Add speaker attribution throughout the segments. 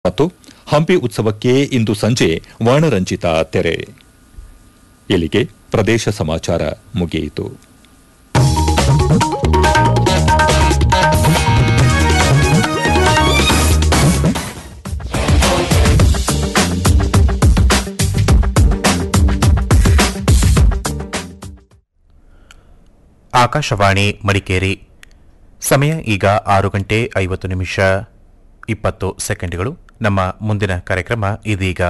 Speaker 1: ಮತ್ತು ಹಂಪಿ ಉತ್ಸವಕ್ಕೆ ಇಂದು ಸಂಜೆ ವರ್ಣರಂಜಿತ ತೆರೆ ಇಲ್ಲಿಗೆ ಪ್ರದೇಶ ಸಮಾಚಾರ ಮುಗಿಯಿತು
Speaker 2: ಆಕಾಶವಾಣಿ ಮಡಿಕೇರಿ ಸಮಯ ಈಗ ಆರು ಗಂಟೆ ಐವತ್ತು ನಿಮಿಷ ಇಪ್ಪತ್ತು ಸೆಕೆಂಡ್ಗಳು ನಮ್ಮ ಮುಂದಿನ ಕಾರ್ಯಕ್ರಮ ಇದೀಗ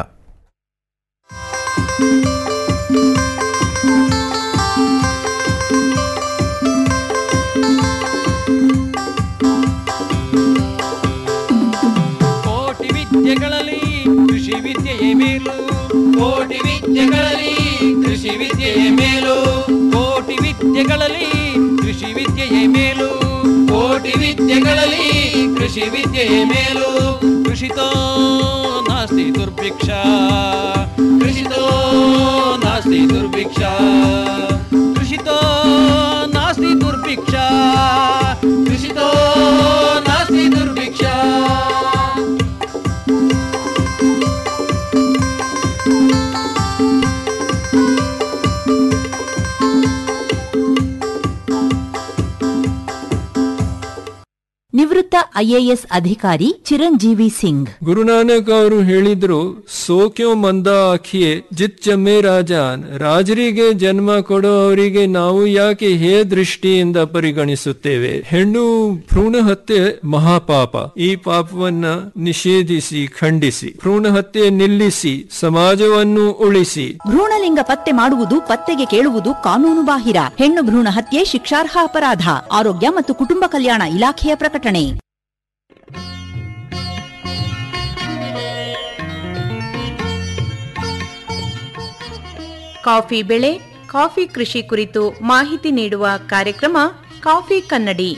Speaker 3: ಕೋಟಿ ವಿದ್ಯೆಗಳಲ್ಲಿ ಕೃಷಿ ವಿದ್ಯೆಯೇ ಮೇಲು ಕೋಟಿ ವಿದ್ಯೆಗಳಲ್ಲಿ ಕೃಷಿ ವಿದ್ಯೆಯೇ ಮೇಲು ಕೋಟಿ ವಿದ್ಯೆಗಳಲ್ಲಿ ಕೃಷಿ ವಿದ್ಯೆಯೇ ಮೇಲು ಕೋಟಿ ವಿದ್ಯೆಗಳಲ್ಲಿ ಕೃಷಿ ವಿದ್ಯೆಯೇ ಮೇಲು ಕೃಷಿತೋ ನಾಸ್ತಿ ದುರ್ಭಿಕ್ಷ ಕೃಷಿತೋ ನಾಸ್ತಿ ದುರ್ಭಿಕ್ಷ ಕೃಷಿತೋ ನಾಸ್ತಿ ದುರ್ಭಿಕ್ಷ ಕೃಷಿತೋ ನಾಸ್ತಿ ದುರ್ಭಿಕ್ಷ
Speaker 4: ನಿವೃತ್ತ ಐಎಎಸ್ ಅಧಿಕಾರಿ ಚಿರಂಜೀವಿ ಸಿಂಗ್
Speaker 5: ಗುರುನಾನಕ್ ಅವರು ಹೇಳಿದ್ರು ಸೋಕ್ಯೋ ಮಂದ ಆಖಿಯೇ ಜಿತ್ ಜಮ್ಮೆ ರಾಜಾನ್ ರಾಜರಿಗೆ ಜನ್ಮ ಕೊಡೋ ಅವರಿಗೆ ನಾವು ಯಾಕೆ ಹೇ ದೃಷ್ಟಿಯಿಂದ ಪರಿಗಣಿಸುತ್ತೇವೆ ಹೆಣ್ಣು ಭ್ರೂಣ ಹತ್ಯೆ ಮಹಾಪಾಪ ಈ ಪಾಪವನ್ನ ನಿಷೇಧಿಸಿ ಖಂಡಿಸಿ ಭ್ರೂಣ ಹತ್ಯೆ ನಿಲ್ಲಿಸಿ ಸಮಾಜವನ್ನು ಉಳಿಸಿ
Speaker 4: ಭ್ರೂಣಲಿಂಗ ಪತ್ತೆ ಮಾಡುವುದು ಪತ್ತೆಗೆ ಕೇಳುವುದು ಕಾನೂನು ಬಾಹಿರ ಹೆಣ್ಣು ಭ್ರೂಣ ಹತ್ಯೆ ಶಿಕ್ಷಾರ್ಹ ಅಪರಾಧ ಆರೋಗ್ಯ ಮತ್ತು ಕುಟುಂಬ ಕಲ್ಯಾಣ ಇಲಾಖೆಯ ಪ್ರಕಟಣೆ
Speaker 6: ಕಾಫಿ ಬೆಳೆ ಕಾಫಿ ಕೃಷಿ ಕುರಿತು ಮಾಹಿತಿ ನೀಡುವ ಕಾರ್ಯಕ್ರಮ ಕಾಫಿ ಕನ್ನಡಿ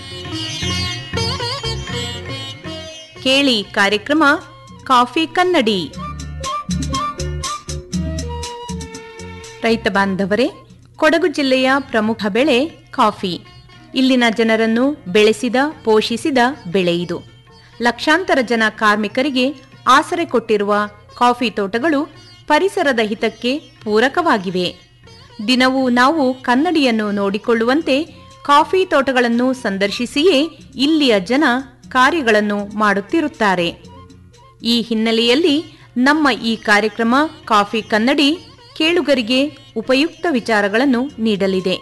Speaker 6: ಕೇಳಿ ಕಾರ್ಯಕ್ರಮ ಕಾಫಿ ಕನ್ನಡಿ ರೈತ ಬಾಂಧವರೇ ಕೊಡಗು ಜಿಲ್ಲೆಯ ಪ್ರಮುಖ ಬೆಳೆ ಕಾಫಿ ಇಲ್ಲಿನ ಜನರನ್ನು ಬೆಳೆಸಿದ ಪೋಷಿಸಿದ ಬೆಳೆ ಇದು ಲಕ್ಷಾಂತರ ಜನ ಕಾರ್ಮಿಕರಿಗೆ ಆಸರೆ ಕೊಟ್ಟಿರುವ ಕಾಫಿ ತೋಟಗಳು ಪರಿಸರದ ಹಿತಕ್ಕೆ ಪೂರಕವಾಗಿವೆ ದಿನವೂ ನಾವು ಕನ್ನಡಿಯನ್ನು ನೋಡಿಕೊಳ್ಳುವಂತೆ ಕಾಫಿ ತೋಟಗಳನ್ನು ಸಂದರ್ಶಿಸಿಯೇ ಇಲ್ಲಿಯ ಜನ ಕಾರ್ಯಗಳನ್ನು ಮಾಡುತ್ತಿರುತ್ತಾರೆ ಈ ಹಿನ್ನೆಲೆಯಲ್ಲಿ ನಮ್ಮ ಈ ಕಾರ್ಯಕ್ರಮ ಕಾಫಿ ಕನ್ನಡಿ ಕೇಳುಗರಿಗೆ ಉಪಯುಕ್ತ ವಿಚಾರಗಳನ್ನು ನೀಡಲಿದೆ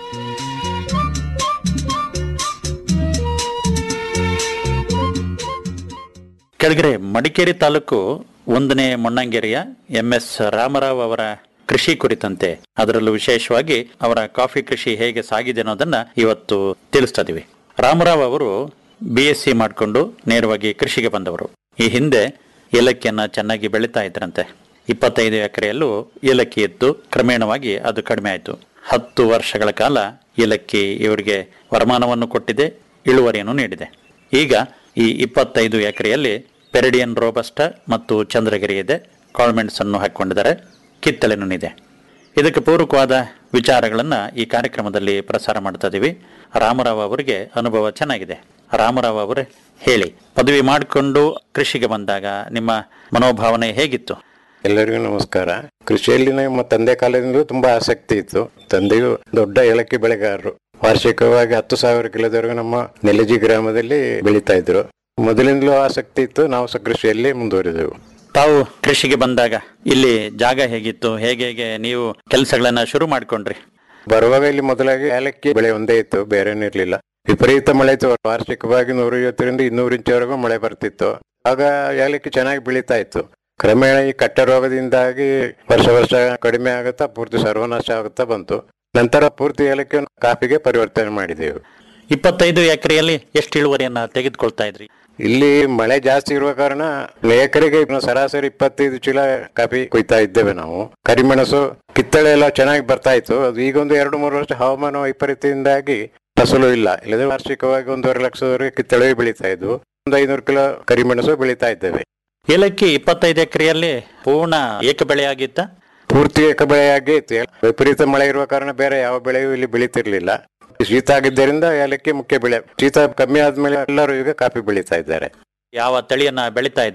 Speaker 7: ಕೆಳಗರೆ ಮಡಿಕೇರಿ ತಾಲೂಕು ಒಂದನೇ ಮೊಣ್ಣಂಗೆರೆಯ ಎಂ ಎಸ್ ರಾಮರಾವ್ ಅವರ ಕೃಷಿ ಕುರಿತಂತೆ ಅದರಲ್ಲೂ ವಿಶೇಷವಾಗಿ ಅವರ ಕಾಫಿ ಕೃಷಿ ಹೇಗೆ ಸಾಗಿದೆ ಅನ್ನೋದನ್ನ ಇವತ್ತು ತಿಳಿಸ್ತಾ ಇದೀವಿ ರಾಮರಾವ್ ಅವರು ಬಿ ಎಸ್ ಸಿ ಮಾಡಿಕೊಂಡು ನೇರವಾಗಿ ಕೃಷಿಗೆ ಬಂದವರು ಈ ಹಿಂದೆ ಏಲಕ್ಕಿಯನ್ನ ಚೆನ್ನಾಗಿ ಬೆಳೀತಾ ಇದ್ರಂತೆ ಇಪ್ಪತ್ತೈದು ಎಕರೆಯಲ್ಲೂ ಏಲಕ್ಕಿ ಇತ್ತು ಕ್ರಮೇಣವಾಗಿ ಅದು ಕಡಿಮೆ ಆಯಿತು ಹತ್ತು ವರ್ಷಗಳ ಕಾಲ ಏಲಕ್ಕಿ ಇವರಿಗೆ ವರಮಾನವನ್ನು ಕೊಟ್ಟಿದೆ ಇಳುವರಿಯನ್ನು ನೀಡಿದೆ ಈಗ ಈ ಇಪ್ಪತ್ತೈದು ಎಕರೆಯಲ್ಲಿ ಪೆರಡಿಯನ್ ರೋಬಸ್ಟ ಮತ್ತು ಚಂದ್ರಗಿರಿ ಇದೆ ಕಾಳ್ಮೆಂಟ್ಸ್ ಅನ್ನು ಹಾಕೊಂಡಿದ್ದಾರೆ ಕಿತ್ತಳೆನೂ ಇದೆ ಇದಕ್ಕೆ ಪೂರಕವಾದ ವಿಚಾರಗಳನ್ನ ಈ ಕಾರ್ಯಕ್ರಮದಲ್ಲಿ ಪ್ರಸಾರ ಮಾಡ್ತಾ ಇದೀವಿ ರಾಮರಾವ್ ಅವರಿಗೆ ಅನುಭವ ಚೆನ್ನಾಗಿದೆ ರಾಮರಾವ್ ಅವರೇ ಹೇಳಿ ಪದವಿ ಮಾಡಿಕೊಂಡು ಕೃಷಿಗೆ ಬಂದಾಗ ನಿಮ್ಮ ಮನೋಭಾವನೆ ಹೇಗಿತ್ತು
Speaker 8: ಎಲ್ಲರಿಗೂ ನಮಸ್ಕಾರ ಕೃಷಿಯಲ್ಲಿ ನಮ್ಮ ತಂದೆ ಕಾಲದಿಂದಲೂ ತುಂಬಾ ಆಸಕ್ತಿ ಇತ್ತು ತಂದೆಯು ದೊಡ್ಡ ಏಲಕ್ಕಿ ಬೆಳೆಗಾರರು ವಾರ್ಷಿಕವಾಗಿ ಹತ್ತು ಸಾವಿರ ಕಿಲೋದವರೆಗೂ ನಮ್ಮ ನೆಲಜಿ ಗ್ರಾಮದಲ್ಲಿ ಬೆಳೀತಾ ಇದ್ರು ಮೊದಲಿಂದಲೂ ಆಸಕ್ತಿ ಇತ್ತು ನಾವು ಸಹ ಕೃಷಿಯಲ್ಲಿ ಮುಂದುವರಿದೆವು
Speaker 7: ತಾವು ಕೃಷಿಗೆ ಬಂದಾಗ ಇಲ್ಲಿ ಜಾಗ ಹೇಗಿತ್ತು ಹೇಗೆ ಹೇಗೆ ನೀವು ಕೆಲಸಗಳನ್ನ ಶುರು ಮಾಡ್ಕೊಂಡ್ರಿ
Speaker 8: ಬರುವಾಗ ಇಲ್ಲಿ ಮೊದಲಾಗಿ ಏಲಕ್ಕಿ ಬೆಳೆ ಒಂದೇ ಇತ್ತು ಬೇರೆ ಇರಲಿಲ್ಲ ವಿಪರೀತ ಮಳೆ ಇತ್ತು ವಾರ್ಷಿಕವಾಗಿ ನೂರೈವತ್ತರಿಂದ ಇನ್ನೂರು ಇಂಚವರೆಗೂ ಮಳೆ ಬರ್ತಿತ್ತು ಆಗ ಏಲಕ್ಕಿ ಚೆನ್ನಾಗಿ ಬೆಳೀತಾ ಇತ್ತು ಕ್ರಮೇಣ ಈ ಕಟ್ಟ ರೋಗದಿಂದಾಗಿ ವರ್ಷ ವರ್ಷ ಕಡಿಮೆ ಆಗುತ್ತಾ ಪೂರ್ತಿ ಸರ್ವನಾಶ ಆಗುತ್ತಾ ಬಂತು ನಂತರ ಪೂರ್ತಿ ಏಲಕ್ಕಿ ಕಾಫಿಗೆ ಪರಿವರ್ತನೆ ಮಾಡಿದೆವು
Speaker 7: ಇಪ್ಪತ್ತೈದು ಎಕರೆಯಲ್ಲಿ ಎಷ್ಟು ಇಳುವರಿಯನ್ನ ತೆಗೆದುಕೊಳ್ತಾ ಇದ್ರಿ
Speaker 8: ಇಲ್ಲಿ ಮಳೆ ಜಾಸ್ತಿ ಇರುವ ಕಾರಣ ಎಕರೆಗೆ ಸರಾಸರಿ ಇಪ್ಪತ್ತೈದು ಚೀಲ ಕಾಫಿ ಕೊಯ್ತಾ ಇದ್ದೇವೆ ನಾವು ಕರಿಮೆಣಸು ಕಿತ್ತಳೆ ಎಲ್ಲ ಚೆನ್ನಾಗಿ ಬರ್ತಾ ಇತ್ತು ಅದು ಈಗ ಒಂದು ಎರಡು ಮೂರು ವರ್ಷ ಹವಾಮಾನ ವೈಪರೀತ್ಯದಿಂದಾಗಿ ಫಸಲು ಇಲ್ಲ ಇಲ್ಲದ್ರೆ ವಾರ್ಷಿಕವಾಗಿ ಒಂದೂವರೆ ಲಕ್ಷದವರೆಗೆ ಕಿತ್ತಳೆ ಬೆಳೀತಾ ಇದ್ವು ಒಂದು ಐನೂರು ಕಿಲೋ ಕರಿಮೆಣಸು ಬೆಳೀತಾ ಇದ್ದೇವೆ
Speaker 7: ಏಲಕ್ಕಿ ಇಪ್ಪತ್ತೈದು ಎಕರೆಯಲ್ಲಿ ಪೂರ್ಣ ಏಕ ಬೆಳೆ ಆಗಿತ್ತ
Speaker 8: ಪೂರ್ತಿ ಏಕ ಬೆಳೆಯಾಗಿ ಇತ್ತು ವಿಪರೀತ ಮಳೆ ಇರುವ ಕಾರಣ ಬೇರೆ ಯಾವ ಬೆಳೆಯೂ ಇಲ್ಲಿ ಬೆಳೀತಿರ್ಲಿಲ್ಲ ಶೀತ ಆಗಿದ್ದರಿಂದ ಏಲಕ್ಕಿ ಮುಖ್ಯ ಬೆಳೆ ಶೀತ ಕಮ್ಮಿ ಆದ್ಮೇಲೆ ಎಲ್ಲರೂ ಈಗ ಕಾಫಿ ಬೆಳೀತಾ ಇದ್ದಾರೆ
Speaker 7: ಯಾವ ತಳಿಯನ್ನ ಬೆಳಿತಾ ಇದ್ರಿ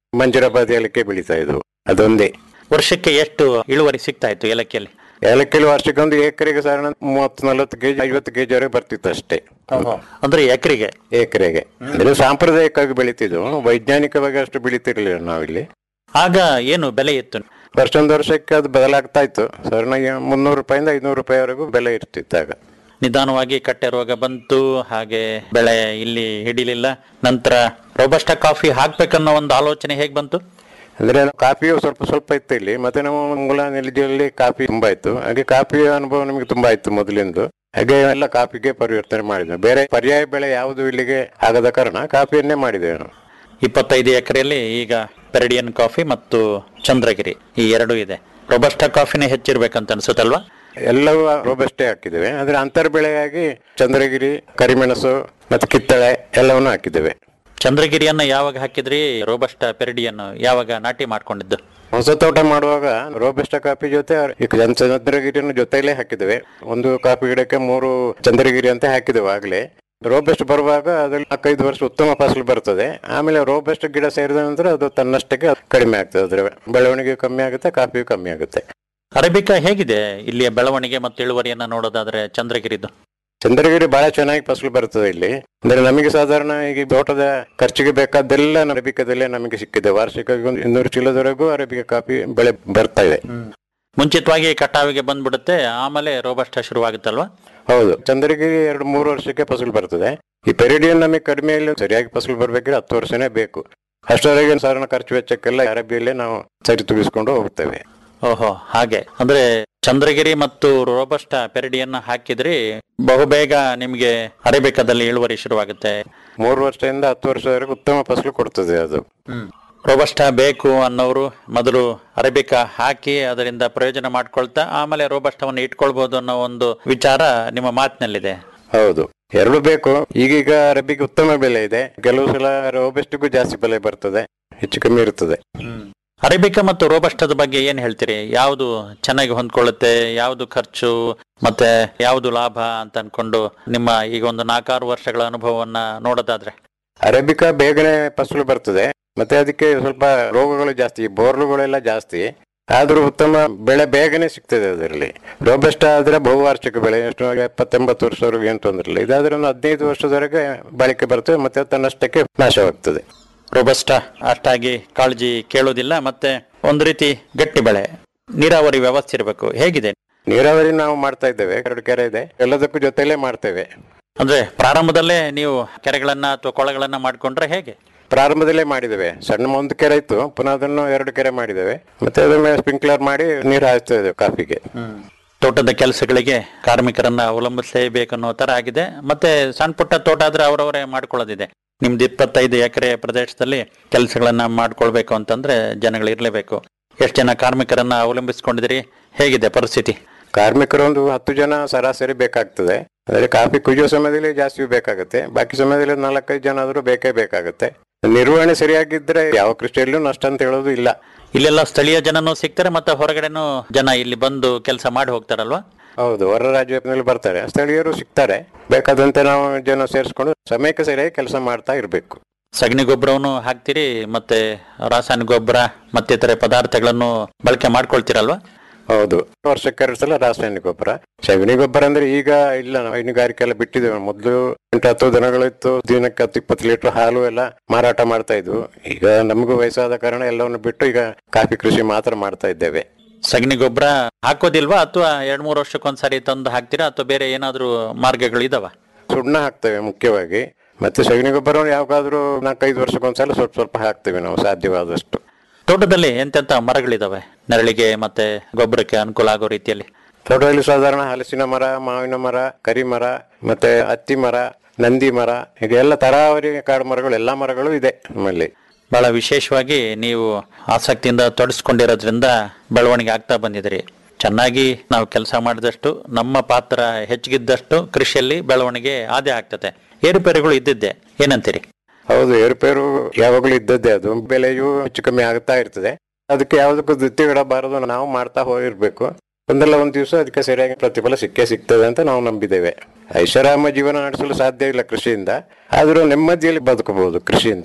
Speaker 8: ಮಂಜುರಾಬಾದ್ ಏಲಕ್ಕಿ ಬೆಳೀತಾ ಇದ್ವು ಅದೊಂದೇ
Speaker 7: ವರ್ಷಕ್ಕೆ ಎಷ್ಟು ಇಳುವರಿ ಸಿಗ್ತಾ ಇತ್ತು ಏಲಕ್ಕಿಯಲ್ಲಿ
Speaker 8: ಏಲಕ್ಕಿಲಿ ವಾರ್ಷಿಕ ಒಂದು ಎಕರೆಗೆ ಸಾಧಾರಣ ಮೂವತ್ತು ನಲವತ್ತು ಕೆಜಿ ಐವತ್ತು ಕೆಜಿ ವರೆಗೆ ಬರ್ತಿತ್ತು ಅಷ್ಟೇ
Speaker 7: ಅಂದ್ರೆ ಎಕರೆಗೆ
Speaker 8: ಎಕರೆಗೆ ಅಂದ್ರೆ ಸಾಂಪ್ರದಾಯಿಕವಾಗಿ ಬೆಳೀತಿದ್ವು ವೈಜ್ಞಾನಿಕವಾಗಿ ಅಷ್ಟು ಬೆಳೀತಿರ್ಲಿಲ್ಲ ನಾವಿಲ್ಲಿ
Speaker 7: ಆಗ ಏನು ಬೆಲೆ ಇತ್ತು
Speaker 8: ವರ್ಷೊಂದು ವರ್ಷಕ್ಕೆ ಅದು ಬದಲಾಗ್ತಾ ಇತ್ತು ಸಾಧಾರಣ ಮುನ್ನೂರು ರೂಪಾಯಿಂದ ಐನೂರು ರೂಪಾಯಿವರೆಗೂ ಬೆಲೆ ಇರ್ತಿತ್ತು ಆಗ
Speaker 7: ನಿಧಾನವಾಗಿ ಕಟ್ಟೆ ರೋಗ ಬಂತು ಹಾಗೆ ಬೆಳೆ ಇಲ್ಲಿ ಹಿಡಿಲಿಲ್ಲ ನಂತರ ರೋಬಸ್ಟ ಕಾಫಿ ಹಾಕ್ಬೇಕನ್ನೋ ಒಂದು ಆಲೋಚನೆ ಹೇಗ್ ಬಂತು
Speaker 8: ಅಂದ್ರೆ ಕಾಫಿಯು ಸ್ವಲ್ಪ ಸ್ವಲ್ಪ ಇತ್ತು ಇಲ್ಲಿ ಮತ್ತೆ ನಮ್ಮ ಮೂಲ ನಿಲಜಿಯಲ್ಲಿ ಕಾಫಿ ತುಂಬಾ ಇತ್ತು ಹಾಗೆ ಕಾಫಿ ಅನುಭವ ನಮಗೆ ತುಂಬಾ ಇತ್ತು ಮೊದಲಿಂದು ಹಾಗೆ ಎಲ್ಲ ಕಾಫಿಗೆ ಪರಿವರ್ತನೆ ಮಾಡಿದ್ವಿ ಬೇರೆ ಪರ್ಯಾಯ ಬೆಳೆ ಯಾವುದು ಇಲ್ಲಿಗೆ ಆಗದ ಕಾರಣ ಕಾಫಿಯನ್ನೇ ಮಾಡಿದ್ದೇವೆ ನಾವು
Speaker 7: ಇಪ್ಪತ್ತೈದು ಎಕರೆಯಲ್ಲಿ ಈಗ ಪೆರಡಿಯನ್ ಕಾಫಿ ಮತ್ತು ಚಂದ್ರಗಿರಿ ಈ ಎರಡೂ ಇದೆ ರೊಬಸ್ಟ ಕಾಫಿನೇ ಹೆಚ್ಚಿರ್ಬೇಕಂತ ಅನ್ಸುತ್ತಲ್ವಾ
Speaker 8: ಎಲ್ಲವೂ ರೋಬಸ್ಟೇ ಹಾಕಿದ್ದೇವೆ ಆದ್ರೆ ಅಂತರ್ ಬೆಳೆಯಾಗಿ ಚಂದ್ರಗಿರಿ ಕರಿಮೆಣಸು ಮತ್ತೆ ಕಿತ್ತಳೆ ಎಲ್ಲವನ್ನೂ ಹಾಕಿದ್ದೇವೆ
Speaker 7: ಚಂದ್ರಗಿರಿಯನ್ನ ಯಾವಾಗ ಹಾಕಿದ್ರಿ ರೋಬಸ್ಟ ಪೆರಡಿಯನ್ ಯಾವಾಗ ನಾಟಿ ಮಾಡ್ಕೊಂಡಿದ್ದು
Speaker 8: ಹೊಸ ತೋಟ ಮಾಡುವಾಗ ರೋಬಸ್ಟ ಕಾಫಿ ಜೊತೆ ಈ ಚಂದ್- ಚಂದ್ರಗಿರಿಯನ್ನು ಜೊತೆಲೇ ಹಾಕಿದ್ದೇವೆ ಒಂದು ಕಾಫಿ ಗಿಡಕ್ಕೆ ಮೂರು ಚಂದ್ರಗಿರಿ ಅಂತ ಹಾಕಿದ್ದೇವೆ ಆಗ್ಲೇ ರೋಬೆಸ್ಟ್ ಬರುವಾಗ ಅದ್ರಲ್ಲಿ ನಾಲ್ಕೈದು ವರ್ಷ ಉತ್ತಮ ಫಸಲು ಬರ್ತದೆ ಆಮೇಲೆ ರೋಬೆಸ್ಟ್ ಗಿಡ ಸೇರಿದ ನಂತರ ಅದು ತನ್ನಷ್ಟಕ್ಕೆ ಕಡಿಮೆ ಆಗ್ತದೆ ಅದ್ರ ಬೆಳವಣಿಗೆ ಕಮ್ಮಿ ಆಗುತ್ತೆ ಕಾಫಿಯು ಕಮ್ಮಿ ಆಗುತ್ತೆ
Speaker 7: ಅರೇಬಿಕಾ ಹೇಗಿದೆ ಇಲ್ಲಿಯ ಬೆಳವಣಿಗೆ ಮತ್ತು ಇಳುವರಿಯನ್ನ ನೋಡೋದಾದ್ರೆ ಚಂದ್ರಗಿರಿದು
Speaker 8: ಚಂದ್ರಗಿರಿ ಬಹಳ ಚೆನ್ನಾಗಿ ಫಸಲು ಬರ್ತದೆ ಇಲ್ಲಿ ಅಂದ್ರೆ ನಮಗೆ ಸಾಧಾರಣ ಈಗ ತೋಟದ ಖರ್ಚಿಗೆ ಬೇಕಾದ್ದೆಲ್ಲ ಅರಬಿಕದಲ್ಲೇ ನಮಗೆ ಸಿಕ್ಕಿದೆ ವಾರ್ಷಿಕ ಒಂದು ಇನ್ನೂರು ಚೀಲದವರೆಗೂ ಅರಬಿಕ ಕಾಫಿ ಬೆಳೆ ಬರ್ತಾ ಇದೆ
Speaker 7: ಮುಂಚಿತವಾಗಿ ಕಟಾವಿಗೆ ಬಂದ್ಬಿಡುತ್ತೆ ಆಮೇಲೆ ರೋಬಸ್ಟ ಶುರುವಾಗುತ್ತಲ್ವಾ
Speaker 8: ಹೌದು ಚಂದ್ರಗಿರಿ ಎರಡು ಮೂರು ವರ್ಷಕ್ಕೆ ಫಸಲು ಬರ್ತದೆ ಈ ಪೆರಿಡಿಯನ್ ನಮಗೆ ಕಡಿಮೆಯಲ್ಲಿ ಸರಿಯಾಗಿ ಫಸಲು ಬರ್ಬೇಕಿದ್ರೆ ಹತ್ತು ವರ್ಷನೇ ಬೇಕು ಅಷ್ಟರವರೆಗೆ ಸಾಧಾರಣ ಖರ್ಚು ವೆಚ್ಚಕ್ಕೆಲ್ಲ ಅರಬಿಯಲ್ಲೇ ನಾವು ಸರಿ ತೂಗಿಸ್ಕೊಂಡು ಹೋಗ್ತೇವೆ
Speaker 7: ಓಹೋ ಹಾಗೆ ಅಂದ್ರೆ ಚಂದ್ರಗಿರಿ ಮತ್ತು ರೋಬಸ್ಟ ಪೆರಡಿಯನ್ನ ಹಾಕಿದ್ರಿ ಬಹುಬೇಗ ನಿಮ್ಗೆ ಅರೇಬಿಕಾದಲ್ಲಿ ಇಳುವರಿ ಶುರುವಾಗುತ್ತೆ
Speaker 8: ಮೂರು ವರ್ಷದಿಂದ ಹತ್ತು ವರ್ಷದವರೆಗೆ ಉತ್ತಮ ಫಸಲು ಕೊಡ್ತದೆ ಅದು
Speaker 7: ರೋಬಸ್ಟ ಬೇಕು ಅನ್ನೋರು ಮೊದಲು ಅರೇಬಿಕಾ ಹಾಕಿ ಅದರಿಂದ ಪ್ರಯೋಜನ ಮಾಡ್ಕೊಳ್ತಾ ಆಮೇಲೆ ರೋಬಸ್ಟವನ್ನು ಇಟ್ಕೊಳ್ಬಹುದು ಅನ್ನೋ ಒಂದು ವಿಚಾರ ನಿಮ್ಮ ಮಾತಿನಲ್ಲಿದೆ
Speaker 8: ಹೌದು ಎರಡು ಬೇಕು ಈಗೀಗ ಅರಬಿಗೆ ಉತ್ತಮ ಬೆಲೆ ಇದೆ ಕೆಲವು ಸಲ ರೋಬೆಸ್ಟಿಗೂ ಜಾಸ್ತಿ ಬೆಲೆ ಬರ್ತದೆ ಹೆಚ್ಚು ಕಮ್ಮಿ ಇರ್ತದೆ
Speaker 7: ಅರೇಬಿಕಾ ಮತ್ತು ರೋಬಸ್ಟದ ಬಗ್ಗೆ ಏನ್ ಹೇಳ್ತೀರಿ ಯಾವುದು ಚೆನ್ನಾಗಿ ಹೊಂದ್ಕೊಳ್ಳುತ್ತೆ ಯಾವುದು ಖರ್ಚು ಮತ್ತೆ ಯಾವುದು ಲಾಭ ಅಂತ ಅನ್ಕೊಂಡು ನಿಮ್ಮ ಈಗ ಒಂದು ನಾಲ್ಕಾರು ವರ್ಷಗಳ ಅನುಭವವನ್ನ ನೋಡೋದಾದ್ರೆ
Speaker 8: ಅರೇಬಿಕಾ ಬೇಗನೆ ಫಸಲು ಬರ್ತದೆ ಮತ್ತೆ ಅದಕ್ಕೆ ಸ್ವಲ್ಪ ರೋಗಗಳು ಜಾಸ್ತಿ ಬೋರ್ಲುಗಳೆಲ್ಲ ಜಾಸ್ತಿ ಆದ್ರೂ ಉತ್ತಮ ಬೆಳೆ ಬೇಗನೆ ಸಿಗ್ತದೆ ಅದರಲ್ಲಿ ರೋಬೆಸ್ಟ್ ಆದ್ರೆ ಬಹುವಾರ್ಷಿಕ ಬೆಳೆ ಎಷ್ಟು ಎಪ್ಪತ್ತೆಂಬತ್ತು ವರ್ಷದವರೆಗೆ ಏನು ತೊಂದರೆ ಇಲ್ಲ ಇದಾದ್ರೆ ಒಂದು ಹದಿನೈದು ವರ್ಷದವರೆಗೆ ಬಾಳಿಕೆ ಬರ್ತದೆ ಮತ್ತೆ ತನ್ನಷ್ಟಕ್ಕೆ ನಾಶವಾಗ್ತದೆ
Speaker 7: ರೋಬಸ್ಟ ಅಷ್ಟಾಗಿ ಕಾಳಜಿ ಕೇಳೋದಿಲ್ಲ ಮತ್ತೆ ಒಂದು ರೀತಿ ಗಟ್ಟಿ ಬೆಳೆ ನೀರಾವರಿ ವ್ಯವಸ್ಥೆ ಇರಬೇಕು ಹೇಗಿದೆ
Speaker 8: ನೀರಾವರಿ ನಾವು ಮಾಡ್ತಾ ಇದ್ದೇವೆ ಎರಡು ಕೆರೆ ಇದೆ ಎಲ್ಲದಕ್ಕೂ ಜೊತೆಲೇ ಮಾಡ್ತೇವೆ
Speaker 7: ಅಂದ್ರೆ ಪ್ರಾರಂಭದಲ್ಲೇ ನೀವು ಕೆರೆಗಳನ್ನ ಅಥವಾ ಕೊಳಗಳನ್ನ ಮಾಡ್ಕೊಂಡ್ರೆ ಹೇಗೆ
Speaker 8: ಪ್ರಾರಂಭದಲ್ಲೇ ಮಾಡಿದ್ದೇವೆ ಸಣ್ಣ ಒಂದು ಕೆರೆ ಇತ್ತು ಪುನಃ ಅದನ್ನು ಎರಡು ಕೆರೆ ಮಾಡಿದ್ದೇವೆ ಮತ್ತೆ ಅದ್ರ ಮೇಲೆ ಸ್ಪ್ರಿಂಕ್ಲರ್ ಮಾಡಿ ನೀರು ಹಾಯಿಸ್ತಾ ಇದ್ದೇವೆ ಕಾಫಿಗೆ
Speaker 7: ತೋಟದ ಕೆಲಸಗಳಿಗೆ ಕಾರ್ಮಿಕರನ್ನ ಅವಲಂಬಿಸಲೇಬೇಕನ್ನೋ ತರ ಆಗಿದೆ ಮತ್ತೆ ಸಣ್ಣ ಪುಟ್ಟ ತೋಟ ಆದ್ರೆ ಅವರವರೇ ಮಾಡ್ಕೊಳ್ಳೋದಿದೆ ನಿಮ್ದು ಇಪ್ಪತ್ತೈದು ಎಕರೆ ಪ್ರದೇಶದಲ್ಲಿ ಕೆಲಸಗಳನ್ನ ಮಾಡ್ಕೊಳ್ಬೇಕು ಅಂತಂದ್ರೆ ಜನಗಳು ಇರ್ಲೇಬೇಕು ಎಷ್ಟು ಜನ ಕಾರ್ಮಿಕರನ್ನ ಅವಲಂಬಿಸ್ಕೊಂಡಿದ್ದೀರಿ ಹೇಗಿದೆ ಪರಿಸ್ಥಿತಿ
Speaker 8: ಕಾರ್ಮಿಕರು ಒಂದು ಹತ್ತು ಜನ ಸರಾಸರಿ ಬೇಕಾಗ್ತದೆ ಅಂದ್ರೆ ಕಾಫಿ ಕುಯ್ಯೋ ಸಮಯದಲ್ಲಿ ಜಾಸ್ತಿ ಬೇಕಾಗುತ್ತೆ ಬಾಕಿ ಸಮಯದಲ್ಲಿ ಒಂದ್ ನಾಲ್ಕೈದು ಜನ ಆದ್ರೂ ಬೇಕೇ ಬೇಕಾಗುತ್ತೆ ನಿರ್ವಹಣೆ ಸರಿಯಾಗಿದ್ರೆ ಯಾವ ಕೃಷಿಯಲ್ಲೂ ನಷ್ಟ ಅಂತ ಹೇಳೋದು ಇಲ್ಲ
Speaker 7: ಇಲ್ಲೆಲ್ಲ ಸ್ಥಳೀಯ ಜನನೂ ಸಿಗ್ತಾರೆ ಮತ್ತೆ ಹೊರಗಡೆನೂ ಜನ ಇಲ್ಲಿ ಬಂದು ಕೆಲಸ ಮಾಡಿ ಹೋಗ್ತಾರಲ್ವಾ
Speaker 8: ಹೌದು ಹೊರ ರಾಜ್ಯದಲ್ಲಿ ಬರ್ತಾರೆ ಸ್ಥಳೀಯರು ಸಿಗ್ತಾರೆ ಬೇಕಾದಂತೆ ನಾವು ಜನ ಸೇರಿಸ್ಕೊಂಡು ಸಮಯಕ್ಕೆ ಸರಿಯಾಗಿ ಕೆಲಸ ಮಾಡ್ತಾ ಇರಬೇಕು
Speaker 7: ಸಗಣಿ ಗೊಬ್ಬರವನ್ನು ಹಾಕ್ತೀರಿ ಮತ್ತೆ ರಾಸಾಯನಿಕ ಗೊಬ್ಬರ ಮತ್ತಿತರೆ ಪದಾರ್ಥಗಳನ್ನು ಬಳಕೆ ಮಾಡ್ಕೊಳ್ತೀರಲ್ವಾ
Speaker 8: ಹೌದು ವರ್ಷಕ್ಕೆ ಎರಡು ಸಲ ರಾಸಾಯನಿಕ ಗೊಬ್ಬರ ಸಗಣಿ ಗೊಬ್ಬರ ಅಂದ್ರೆ ಈಗ ಇಲ್ಲ ನಾವು ಹೈನುಗಾರಿಕೆ ಎಲ್ಲ ಬಿಟ್ಟಿದ್ದೇವೆ ಮೊದಲು ಎಂಟು ಹತ್ತು ದನಗಳಿತ್ತು ದಿನಕ್ಕೆ ಹತ್ತು ಇಪ್ಪತ್ತು ಲೀಟರ್ ಹಾಲು ಎಲ್ಲ ಮಾರಾಟ ಮಾಡ್ತಾ ಇದ್ವು ಈಗ ನಮಗೂ ವಯಸ್ಸಾದ ಕಾರಣ ಎಲ್ಲವನ್ನು ಬಿಟ್ಟು ಈಗ ಕಾಫಿ ಕೃಷಿ ಮಾತ್ರ ಮಾಡ್ತಾ ಇದ್ದೇವೆ
Speaker 7: ಸಗಣಿ ಗೊಬ್ಬರ ಹಾಕೋದಿಲ್ವಾ ಅಥವಾ ಎರಡ್ ಮೂರು ವರ್ಷಕ್ಕೊಂದ್ಸರಿ ತಂದು ಹಾಕ್ತೀರಾ ಅಥವಾ ಬೇರೆ ಏನಾದ್ರೂ ಮಾರ್ಗಗಳು ಇದಾವ
Speaker 8: ಸುಣ್ಣ ಹಾಕ್ತೇವೆ ಮುಖ್ಯವಾಗಿ ಮತ್ತೆ ಸಗಣಿ ಗೊಬ್ಬರವನ್ನು ಯಾವಾಗಾದ್ರೂ ನಾಲ್ಕೈದು ವರ್ಷಕ್ಕೊಂದ್ಸಲ ಸ್ವಲ್ಪ ಸ್ವಲ್ಪ ಹಾಕ್ತೇವೆ ನಾವು ಸಾಧ್ಯವಾದಷ್ಟು
Speaker 7: ತೋಟದಲ್ಲಿ ಎಂತೆಂತ ಮರಗಳಿದಾವೆ ನೆರಳಿಗೆ ಮತ್ತೆ ಗೊಬ್ಬರಕ್ಕೆ ಅನುಕೂಲ ಆಗೋ ರೀತಿಯಲ್ಲಿ
Speaker 8: ತೋಟದಲ್ಲಿ ಸಾಧಾರಣ ಹಲಸಿನ ಮರ ಮಾವಿನ ಮರ ಕರಿ ಮರ ಮತ್ತೆ ಹತ್ತಿ ಮರ ನಂದಿ ಮರ ಹೀಗೆ ಎಲ್ಲ ತರಾವರಿ ಕಾಡು ಮರಗಳು ಎಲ್ಲಾ ಮರಗಳು ಇದೆ ನಮ್ಮಲ್ಲಿ
Speaker 7: ಬಹಳ ವಿಶೇಷವಾಗಿ ನೀವು ಆಸಕ್ತಿಯಿಂದ ತೊಡಸ್ಕೊಂಡಿರೋದ್ರಿಂದ ಬೆಳವಣಿಗೆ ಆಗ್ತಾ ಬಂದಿದ್ದೀರಿ ಚೆನ್ನಾಗಿ ನಾವು ಕೆಲಸ ಮಾಡಿದಷ್ಟು ನಮ್ಮ ಪಾತ್ರ ಹೆಚ್ಚಿಗಿದ್ದಷ್ಟು ಕೃಷಿಯಲ್ಲಿ ಬೆಳವಣಿಗೆ ಆದೇ ಆಗ್ತದೆ ಏರುಪೇರುಗಳು ಇದ್ದಿದ್ದೆ ಏನಂತೀರಿ
Speaker 8: ಹೌದು ಏರುಪೇರು ಯಾವಾಗಲೂ ಇದ್ದದ್ದೇ ಅದು ಬೆಲೆಯು ಹೆಚ್ಚು ಕಮ್ಮಿ ಆಗ್ತಾ ಇರ್ತದೆ ಅದಕ್ಕೆ ಯಾವುದಕ್ಕೂ ಧೃತಿಗಿಡಬಾರದು ನಾವು ಮಾಡ್ತಾ ಹೋಗಿರ್ಬೇಕು ಒಂದಲ್ಲ ಒಂದ್ ದಿವಸ ಅದಕ್ಕೆ ಸರಿಯಾಗಿ ಪ್ರತಿಫಲ ಸಿಕ್ಕೇ ಸಿಗ್ತದೆ ಅಂತ ನಾವು ನಂಬಿದ್ದೇವೆ ಐಷಾರಾಮ ಜೀವನ ನಡೆಸಲು ಸಾಧ್ಯ ಇಲ್ಲ ಕೃಷಿಯಿಂದ ಆದ್ರೂ ನೆಮ್ಮದಿಯಲ್ಲಿ ಬದುಕಬಹುದು ಕೃಷಿಯಿಂದ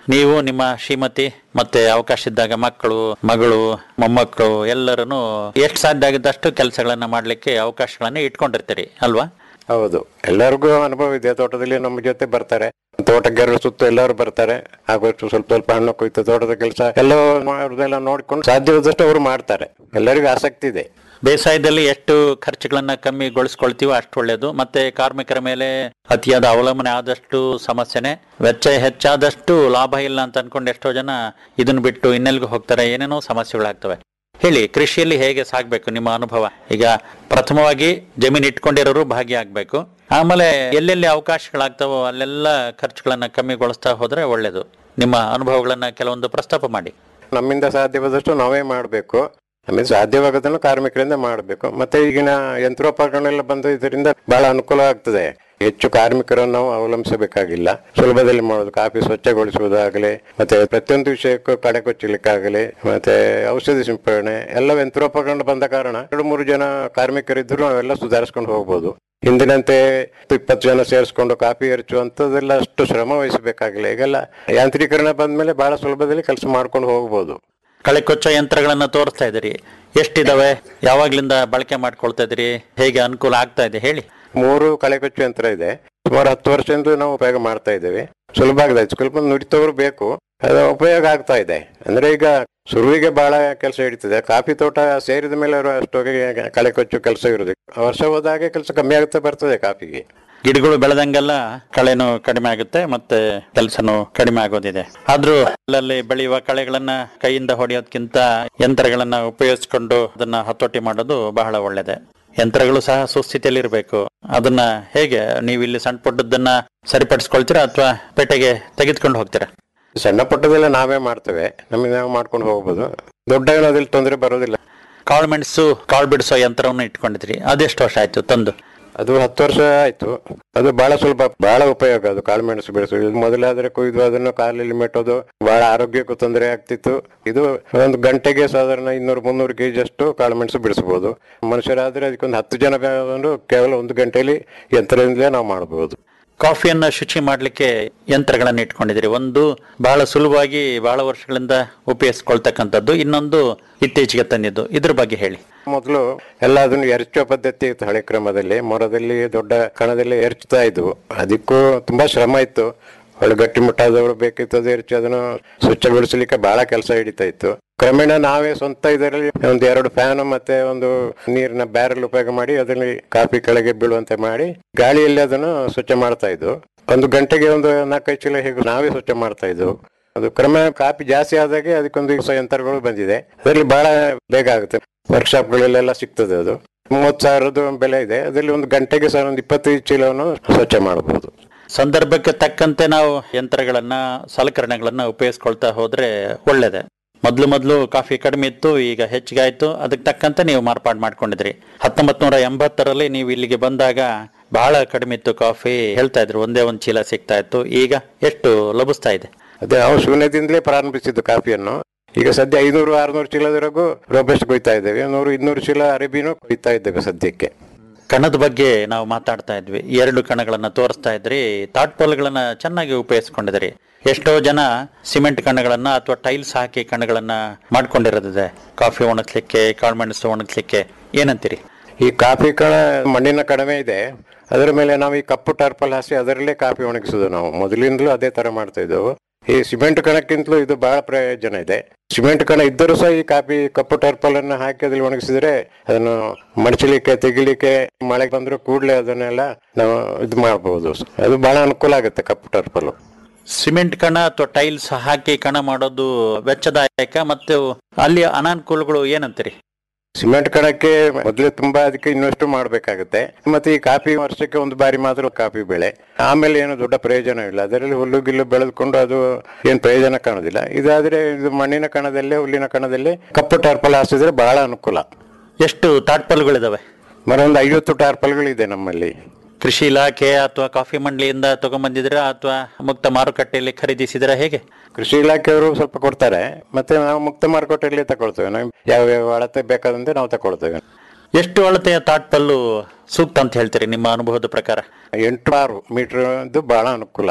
Speaker 7: ನೀವು ನಿಮ್ಮ ಶ್ರೀಮತಿ ಮತ್ತೆ ಅವಕಾಶ ಇದ್ದಾಗ ಮಕ್ಕಳು ಮಗಳು ಮೊಮ್ಮಕ್ಕಳು ಎಲ್ಲರನ್ನು ಎಷ್ಟು ಸಾಧ್ಯ ಆಗಿದ್ದಷ್ಟು ಕೆಲಸಗಳನ್ನ ಮಾಡ್ಲಿಕ್ಕೆ ಅವಕಾಶಗಳನ್ನ ಇಟ್ಕೊಂಡಿರ್ತೀರಿ ಅಲ್ವಾ
Speaker 8: ಹೌದು ಎಲ್ಲರಿಗೂ ಅನುಭವ ಇದೆ ತೋಟದಲ್ಲಿ ನಮ್ಮ ಜೊತೆ ಬರ್ತಾರೆ ತೋಟಗಾರರ ಸುತ್ತ ಎಲ್ಲರೂ ಬರ್ತಾರೆ ಆಗೋಷ್ಟು ಸ್ವಲ್ಪ ಸ್ವಲ್ಪ ಹಣ್ಣು ಕೊಯ್ತು ತೋಟದ ಕೆಲಸ ಎಲ್ಲ ಅವ್ರದ್ದೆಲ್ಲ ನೋಡ್ಕೊಂಡು ಸಾಧ್ಯವಾದಷ್ಟು ಅವರು ಮಾಡ್ತಾರೆ ಎಲ್ಲರಿಗೂ ಆಸಕ್ತಿ ಇದೆ
Speaker 7: ಬೇಸಾಯದಲ್ಲಿ ಎಷ್ಟು ಖರ್ಚುಗಳನ್ನ ಕಮ್ಮಿಗೊಳಿಸ್ಕೊಳ್ತೀವೋ ಅಷ್ಟು ಒಳ್ಳೇದು ಮತ್ತೆ ಕಾರ್ಮಿಕರ ಮೇಲೆ ಅತಿಯಾದ ಅವಲಂಬನೆ ಆದಷ್ಟು ಸಮಸ್ಯೆನೆ ವೆಚ್ಚ ಹೆಚ್ಚಾದಷ್ಟು ಲಾಭ ಇಲ್ಲ ಅಂತ ಅನ್ಕೊಂಡು ಎಷ್ಟೋ ಜನ ಇದನ್ನ ಬಿಟ್ಟು ಇನ್ನೆಲ್ಗೂ ಹೋಗ್ತಾರೆ ಏನೇನೋ ಸಮಸ್ಯೆಗಳಾಗ್ತವೆ ಹೇಳಿ ಕೃಷಿಯಲ್ಲಿ ಹೇಗೆ ಸಾಗ್ಬೇಕು ನಿಮ್ಮ ಅನುಭವ ಈಗ ಪ್ರಥಮವಾಗಿ ಜಮೀನು ಇಟ್ಕೊಂಡಿರೋರು ಭಾಗಿಯಾಗಬೇಕು ಆಮೇಲೆ ಎಲ್ಲೆಲ್ಲಿ ಅವಕಾಶಗಳಾಗ್ತವೋ ಅಲ್ಲೆಲ್ಲ ಖರ್ಚುಗಳನ್ನ ಕಮ್ಮಿಗೊಳಿಸ್ತಾ ಹೋದ್ರೆ ಒಳ್ಳೇದು ನಿಮ್ಮ ಅನುಭವಗಳನ್ನ ಕೆಲವೊಂದು ಪ್ರಸ್ತಾಪ ಮಾಡಿ
Speaker 8: ನಮ್ಮಿಂದ ಸಾಧ್ಯವಾದಷ್ಟು ನಾವೇ ಮಾಡಬೇಕು ನಮಗೆ ಸಾಧ್ಯವಾಗೋದನ್ನು ಕಾರ್ಮಿಕರಿಂದ ಮಾಡಬೇಕು ಮತ್ತೆ ಈಗಿನ ಯಂತ್ರೋಪಕರಣೆಲ್ಲ ಬಂದು ಇದರಿಂದ ಬಹಳ ಅನುಕೂಲ ಆಗ್ತದೆ ಹೆಚ್ಚು ಕಾರ್ಮಿಕರನ್ನು ನಾವು ಅವಲಂಬಿಸಬೇಕಾಗಿಲ್ಲ ಸುಲಭದಲ್ಲಿ ಮಾಡೋದು ಕಾಫಿ ಸ್ವಚ್ಛಗೊಳಿಸುವುದಾಗಲಿ ಮತ್ತೆ ಪ್ರತಿಯೊಂದು ವಿಷಯಕ್ಕೂ ಕಡೆ ಕೊಚ್ಚಲಿಕ್ಕಾಗಲಿ ಮತ್ತೆ ಔಷಧಿ ಸಿಂಪಡಣೆ ಎಲ್ಲ ಯಂತ್ರೋಪಕರಣ ಬಂದ ಕಾರಣ ಎರಡು ಮೂರು ಜನ ಕಾರ್ಮಿಕರಿದ್ರು ನಾವೆಲ್ಲ ಸುಧಾರಿಸ್ಕೊಂಡು ಹೋಗ್ಬೋದು ಹಿಂದಿನಂತೆ ಇಪ್ಪತ್ತು ಜನ ಸೇರಿಸ್ಕೊಂಡು ಕಾಫಿ ಎರಚುವಂಥದ್ದೆಲ್ಲ ಅಷ್ಟು ಶ್ರಮ ವಹಿಸಬೇಕಾಗಿಲ್ಲ ಈಗೆಲ್ಲ ಯಾಂತ್ರೀಕರಣ ಬಂದ್ಮೇಲೆ ಬಹಳ ಸುಲಭದಲ್ಲಿ ಕೆಲಸ ಮಾಡ್ಕೊಂಡು ಹೋಗ್ಬೋದು
Speaker 7: ಕಳೆ ಕೊಚ್ಚೋ ಯಂತ್ರಗಳನ್ನ ತೋರಿಸ್ತಾ ಇದ್ದೀರಿ ಎಷ್ಟಿದಾವೆ ಯಾವಾಗ್ಲಿಂದ ಬಳಕೆ ಮಾಡ್ಕೊಳ್ತಾ ಇದ್ದೀರಿ ಹೇಗೆ ಅನುಕೂಲ ಆಗ್ತಾ ಇದೆ ಹೇಳಿ
Speaker 8: ಮೂರು ಕಳೆಕೊಚ್ಚು ಯಂತ್ರ ಇದೆ ಸುಮಾರು ಹತ್ತು ವರ್ಷದಿಂದ ನಾವು ಉಪಯೋಗ ಮಾಡ್ತಾ ಇದ್ದೇವೆ ಸುಲಭ ಆಗಿದೆ ಸ್ವಲ್ಪ ನುರಿತವರು ಬೇಕು ಅದು ಉಪಯೋಗ ಆಗ್ತಾ ಇದೆ ಅಂದ್ರೆ ಈಗ ಶುರುವಿಗೆ ಬಹಳ ಕೆಲಸ ಹಿಡಿತದೆ ಕಾಫಿ ತೋಟ ಸೇರಿದ ಮೇಲೆ ಅವರು ಅಷ್ಟೊಗೆ ಕಳೆ ಕೊಚ್ಚು ಕೆಲಸ ಇರುದು ವರ್ಷ ಹೋದಾಗೆ ಕೆಲಸ ಕಮ್ಮಿ ಆಗುತ್ತಾ ಬರ್ತದೆ ಕಾಫಿಗೆ
Speaker 7: ಗಿಡಗಳು ಬೆಳೆದಂಗೆಲ್ಲ ಕಳೆನು ಕಡಿಮೆ ಆಗುತ್ತೆ ಮತ್ತೆ ಕೆಲಸನು ಕಡಿಮೆ ಆಗೋದಿದೆ ಆದ್ರೂ ಅಲ್ಲಲ್ಲಿ ಬೆಳೆಯುವ ಕಳೆಗಳನ್ನ ಕೈಯಿಂದ ಹೊಡೆಯೋದ್ಕಿಂತ ಯಂತ್ರಗಳನ್ನ ಉಪಯೋಗಿಸ್ಕೊಂಡು ಅದನ್ನ ಹತೋಟಿ ಮಾಡೋದು ಬಹಳ ಒಳ್ಳೇದೆ ಯಂತ್ರಗಳು ಸಹ ಸುಸ್ಥಿತಿಯಲ್ಲಿ ಇರಬೇಕು ಅದನ್ನ ಹೇಗೆ ನೀವು ಇಲ್ಲಿ ಸಣ್ಣ ಪುಟ್ಟದನ್ನ ಸರಿಪಡಿಸ್ಕೊಳ್ತೀರಾ ಅಥವಾ ಪೇಟೆಗೆ ತೆಗೆದುಕೊಂಡು ಹೋಗ್ತೀರಾ
Speaker 8: ಸಣ್ಣ ಪುಟ್ಟದೆಲ್ಲ ನಾವೇ ಮಾಡ್ತೇವೆ ನಮಗೆ ನಾವು ಮಾಡ್ಕೊಂಡು ಹೋಗ್ಬೋದು ದೊಡ್ಡ ಏನಾದ್ರಲ್ಲಿ ತೊಂದರೆ ಬರೋದಿಲ್ಲ
Speaker 7: ಕಾಳು ಮೆಣಸು ಕಾಳು ಬಿಡಿಸೋ ಯಂತ್ರವನ್ನು ಇಟ್ಕೊಂಡಿದ್ರಿ ಅದೆಷ್ಟು ವರ್ಷ ಆಯ್ತು ತಂದು
Speaker 8: ಅದು ಹತ್ತು ವರ್ಷ ಆಯ್ತು ಅದು ಬಹಳ ಸುಲಭ ಬಹಳ ಉಪಯೋಗ ಅದು ಕಾಳುಮೆಣಸು ಬೆಳೆಸೋದು ಇದು ಮೊದಲಾದ್ರೆ ಕೊಯ್ದು ಅದನ್ನು ಕಾಲಲ್ಲಿ ಮೆಟ್ಟೋದು ಬಹಳ ಆರೋಗ್ಯಕ್ಕೂ ತೊಂದರೆ ಆಗ್ತಿತ್ತು ಇದು ಒಂದು ಗಂಟೆಗೆ ಸಾಧಾರಣ ಇನ್ನೂರು ಮುನ್ನೂರು ಕೆಜಿ ಅಷ್ಟು ಕಾಳುಮೆಣಸು ಬಿಡಿಸಬಹುದು ಮನುಷ್ಯರಾದ್ರೆ ಅದಕ್ಕೊಂದು ಹತ್ತು ಜನ ಬೇಕಾದ್ರು ಕೇವಲ ಒಂದು ಗಂಟೆಯಲ್ಲಿ ಯಂತ್ರದಿಂದಲೇ ನಾವು ಮಾಡಬಹುದು
Speaker 7: ಕಾಫಿಯನ್ನ ಶುಚಿ ಮಾಡ್ಲಿಕ್ಕೆ ಯಂತ್ರಗಳನ್ನ ಇಟ್ಕೊಂಡಿದ್ದೀರಿ ಒಂದು ಬಹಳ ಸುಲಭವಾಗಿ ಬಹಳ ವರ್ಷಗಳಿಂದ ಉಪಯೋಗಿಸ್ಕೊಳ್ತಕ್ಕಂಥದ್ದು ಇನ್ನೊಂದು ಇತ್ತೀಚೆಗೆ ತಂದಿದ್ದು ಇದ್ರ ಬಗ್ಗೆ ಹೇಳಿ
Speaker 8: ಮೊದಲು ಎಲ್ಲ ಅದನ್ನು ಎರಚುವ ಪದ್ಧತಿ ಇತ್ತು ಹಳೆ ಕ್ರಮದಲ್ಲಿ ಮೊರದಲ್ಲಿ ದೊಡ್ಡ ಕಣದಲ್ಲಿ ಎರಚ್ತಾ ಇದ್ವು ಅದಕ್ಕೂ ತುಂಬಾ ಶ್ರಮ ಇತ್ತು ಒಳ್ಳೆ ಗಟ್ಟಿಮುಟ್ಟಾದವರು ಬೇಕಿತ್ತು ಅದು ಎರಚಿ ಅದನ್ನು ಸ್ವಚ್ಛಗೊಳಿಸಲಿಕ್ಕೆ ಬಹಳ ಕೆಲಸ ಹಿಡಿತಾ ಇತ್ತು ಕ್ರಮೇಣ ನಾವೇ ಸ್ವಂತ ಇದರಲ್ಲಿ ಒಂದು ಎರಡು ಫ್ಯಾನ್ ಮತ್ತೆ ಒಂದು ನೀರಿನ ಬ್ಯಾರಲ್ ಉಪಯೋಗ ಮಾಡಿ ಅದರಲ್ಲಿ ಕಾಫಿ ಕೆಳಗೆ ಬೀಳುವಂತೆ ಮಾಡಿ ಗಾಳಿಯಲ್ಲಿ ಅದನ್ನು ಸ್ವಚ್ಛ ಮಾಡ್ತಾ ಇದ್ವು ಒಂದು ಗಂಟೆಗೆ ಒಂದು ನಾಲ್ಕೈದು ಚೀಲ ಹೇಗೆ ನಾವೇ ಸ್ವಚ್ಛ ಮಾಡ್ತಾ ಇದ್ವು ಅದು ಕ್ರಮೇಣ ಕಾಫಿ ಜಾಸ್ತಿ ಆದಾಗೆ ಅದಕ್ಕೊಂದು ಹೊಸ ಯಂತ್ರಗಳು ಬಂದಿದೆ ಅದರಲ್ಲಿ ಬಹಳ ಬೇಗ ಆಗುತ್ತೆ ವರ್ಕ್ಶಾಪ್ಗಳಲ್ಲೆಲ್ಲ ಸಿಗ್ತದೆ ಅದು ಮೂವತ್ತು ಸಾವಿರದ ಬೆಲೆ ಇದೆ ಅದರಲ್ಲಿ ಒಂದು ಗಂಟೆಗೆ ಸಹ ಒಂದು ಇಪ್ಪತ್ತೈದು ಚೀಲವನ್ನು ಸ್ವಚ್ಛ ಮಾಡಬಹುದು
Speaker 7: ಸಂದರ್ಭಕ್ಕೆ ತಕ್ಕಂತೆ ನಾವು ಯಂತ್ರಗಳನ್ನ ಸಲಕರಣೆಗಳನ್ನ ಉಪಯೋಗಿಸ್ಕೊಳ್ತಾ ಹೋದ್ರೆ ಒಳ್ಳೇದೆ ಮೊದ್ಲು ಮೊದ್ಲು ಕಾಫಿ ಕಡಿಮೆ ಇತ್ತು ಈಗ ಹೆಚ್ಚಿಗೆ ಆಯ್ತು ಅದಕ್ಕೆ ತಕ್ಕಂತೆ ನೀವು ಮಾರ್ಪಾಡು ಮಾಡ್ಕೊಂಡಿದ್ರಿ ಹತ್ತೊಂಬತ್ ನೂರ ಎಂಬತ್ತರಲ್ಲಿ ನೀವು ಇಲ್ಲಿಗೆ ಬಂದಾಗ ಬಹಳ ಕಡಿಮೆ ಇತ್ತು ಕಾಫಿ ಹೇಳ್ತಾ ಇದ್ರು ಒಂದೇ ಒಂದು ಚೀಲ ಸಿಗ್ತಾ ಇತ್ತು ಈಗ ಎಷ್ಟು ಲಭಿಸ್ತಾ ಇದೆ
Speaker 8: ಅದೇ ನಾವು ಶೂನ್ಯದಿಂದಲೇ ಪ್ರಾರಂಭಿಸಿದ್ದು ಕಾಫಿಯನ್ನು ಈಗ ಸದ್ಯ ಐನೂರು ಆರ್ನೂರು ಚೀಲದವರೆಗೂ ರೋಬೆಸ್ಟ್ ಕೊಯ್ತಾ ಇದ್ದೇವೆ ನೂರು ಇನ್ನೂರು ಚೀಲ ಅರೇಬಿನೂ ಕೊಯ್ತಾ ಇದ್ದೇವೆ ಸದ್ಯಕ್ಕೆ
Speaker 7: ಕಣದ ಬಗ್ಗೆ ನಾವು ಮಾತಾಡ್ತಾ ಇದ್ವಿ ಎರಡು ಕಣಗಳನ್ನ ತೋರಿಸ್ತಾ ಇದ್ರಿ ತಾಟ್ಪೋಲ್ಗಳನ್ನ ಚೆನ್ನಾಗಿ ಉಪಯೋಗಿಸ್ಕೊಂಡಿದ್ರಿ ಎಷ್ಟೋ ಜನ ಸಿಮೆಂಟ್ ಕಣಗಳನ್ನ ಅಥವಾ ಟೈಲ್ಸ್ ಹಾಕಿ ಕಣಗಳನ್ನ ಮಾಡ್ಕೊಂಡಿರೋದಿದೆ ಕಾಫಿ ಒಣಗ್ಸ್ಲಿಕ್ಕೆ ಕಾಳುಮೆಣಸು ಒಣಗ್ಸ್ಲಿಕ್ಕೆ ಏನಂತೀರಿ
Speaker 8: ಈ ಕಾಫಿ ಕಣ ಮಣ್ಣಿನ ಕಡಿಮೆ ಇದೆ ಅದರ ಮೇಲೆ ನಾವು ಈ ಕಪ್ಪು ಟರ್ಪಲ್ ಹಾಸಿ ಅದರಲ್ಲೇ ಕಾಫಿ ಒಣಗಿಸುದು ನಾವು ಮೊದಲಿಂದಲೂ ಅದೇ ತರ ಮಾಡ್ತಾ ಇದ್ದೆವು ಈ ಸಿಮೆಂಟ್ ಕಣಕ್ಕಿಂತಲೂ ಇದು ಬಹಳ ಪ್ರಯೋಜನ ಇದೆ ಸಿಮೆಂಟ್ ಕಣ ಇದ್ದರೂ ಸಹ ಈ ಕಾಫಿ ಕಪ್ಪು ಟರ್ಪಲ್ ಅನ್ನು ಹಾಕಿ ಅದ್ರಲ್ಲಿ ಒಣಗಿಸಿದ್ರೆ ಅದನ್ನು ಮಡಚಲಿಕ್ಕೆ ತೆಗಿಲಿಕ್ಕೆ ಮಳೆ ಬಂದ್ರು ಕೂಡಲೇ ಅದನ್ನೆಲ್ಲ ನಾವು ಇದು ಮಾಡಬಹುದು ಅದು ಬಹಳ ಅನುಕೂಲ ಆಗುತ್ತೆ ಕಪ್ಪು ಟರ್ಪಲ್
Speaker 7: ಸಿಮೆಂಟ್ ಕಣ ಅಥವಾ ಟೈಲ್ಸ್ ಹಾಕಿ ಕಣ ಮಾಡೋದು ವೆಚ್ಚದಾಯಕ ಮತ್ತು ಅಲ್ಲಿ ಅನಾನುಕೂಲಗಳು ಏನಂತೀರಿ
Speaker 8: ಸಿಮೆಂಟ್ ಕಣಕ್ಕೆ ಮೊದಲೇ ತುಂಬಾ ಅದಕ್ಕೆ ಇನ್ವೆಸ್ಟ್ ಮಾಡಬೇಕಾಗುತ್ತೆ ಮತ್ತೆ ಈ ಕಾಫಿ ವರ್ಷಕ್ಕೆ ಒಂದು ಬಾರಿ ಮಾತ್ರ ಕಾಫಿ ಬೆಳೆ ಆಮೇಲೆ ಏನು ದೊಡ್ಡ ಪ್ರಯೋಜನ ಇಲ್ಲ ಅದರಲ್ಲಿ ಹುಲ್ಲು ಗಿಲ್ಲು ಬೆಳೆದುಕೊಂಡು ಅದು ಏನು ಪ್ರಯೋಜನ ಕಾಣೋದಿಲ್ಲ ಇದಾದ್ರೆ ಇದು ಮಣ್ಣಿನ ಕಣದಲ್ಲೇ ಹುಲ್ಲಿನ ಕಣದಲ್ಲೇ ಕಪ್ಪು ಟಾರ್ಪಲ್ ಹಾಸಿದ್ರೆ ಬಹಳ ಅನುಕೂಲ
Speaker 7: ಎಷ್ಟು ತಾಟ್ಪಲ್ಗಳಿದಾವೆ
Speaker 8: ಮರ ಒಂದು ಐವತ್ತು ಟಾರ್ಪಲ್ಗಳಿದೆ ನಮ್ಮಲ್ಲಿ
Speaker 7: ಕೃಷಿ ಇಲಾಖೆ ಅಥವಾ ಕಾಫಿ ಮಂಡಳಿಯಿಂದ ತಗೊಂಡ್ಬಂದಿದ್ರ ಅಥವಾ ಮುಕ್ತ ಮಾರುಕಟ್ಟೆಯಲ್ಲಿ ಖರೀದಿಸಿದ್ರ ಹೇಗೆ
Speaker 8: ಕೃಷಿ ಇಲಾಖೆಯವರು ಸ್ವಲ್ಪ ಕೊಡ್ತಾರೆ ಮತ್ತೆ ನಾವು ಮುಕ್ತ ಮಾರುಕಟ್ಟೆಯಲ್ಲಿ ತಗೊಳ್ತೇವೆ ನಾವು ಯಾವ ಯಾವ ಅಳತೆ ಬೇಕಾದಂತೆ ನಾವು ತಗೊಳ್ತೇವೆ
Speaker 7: ಎಷ್ಟು ಅಳತೆಯ ತಾಟ್ಪಲ್ಲು ಸೂಕ್ತ ಅಂತ ಹೇಳ್ತೀರಿ ನಿಮ್ಮ ಅನುಭವದ ಪ್ರಕಾರ
Speaker 8: ಎಂಟು ಆರು ಮೀಟರ್ ಬಹಳ ಅನುಕೂಲ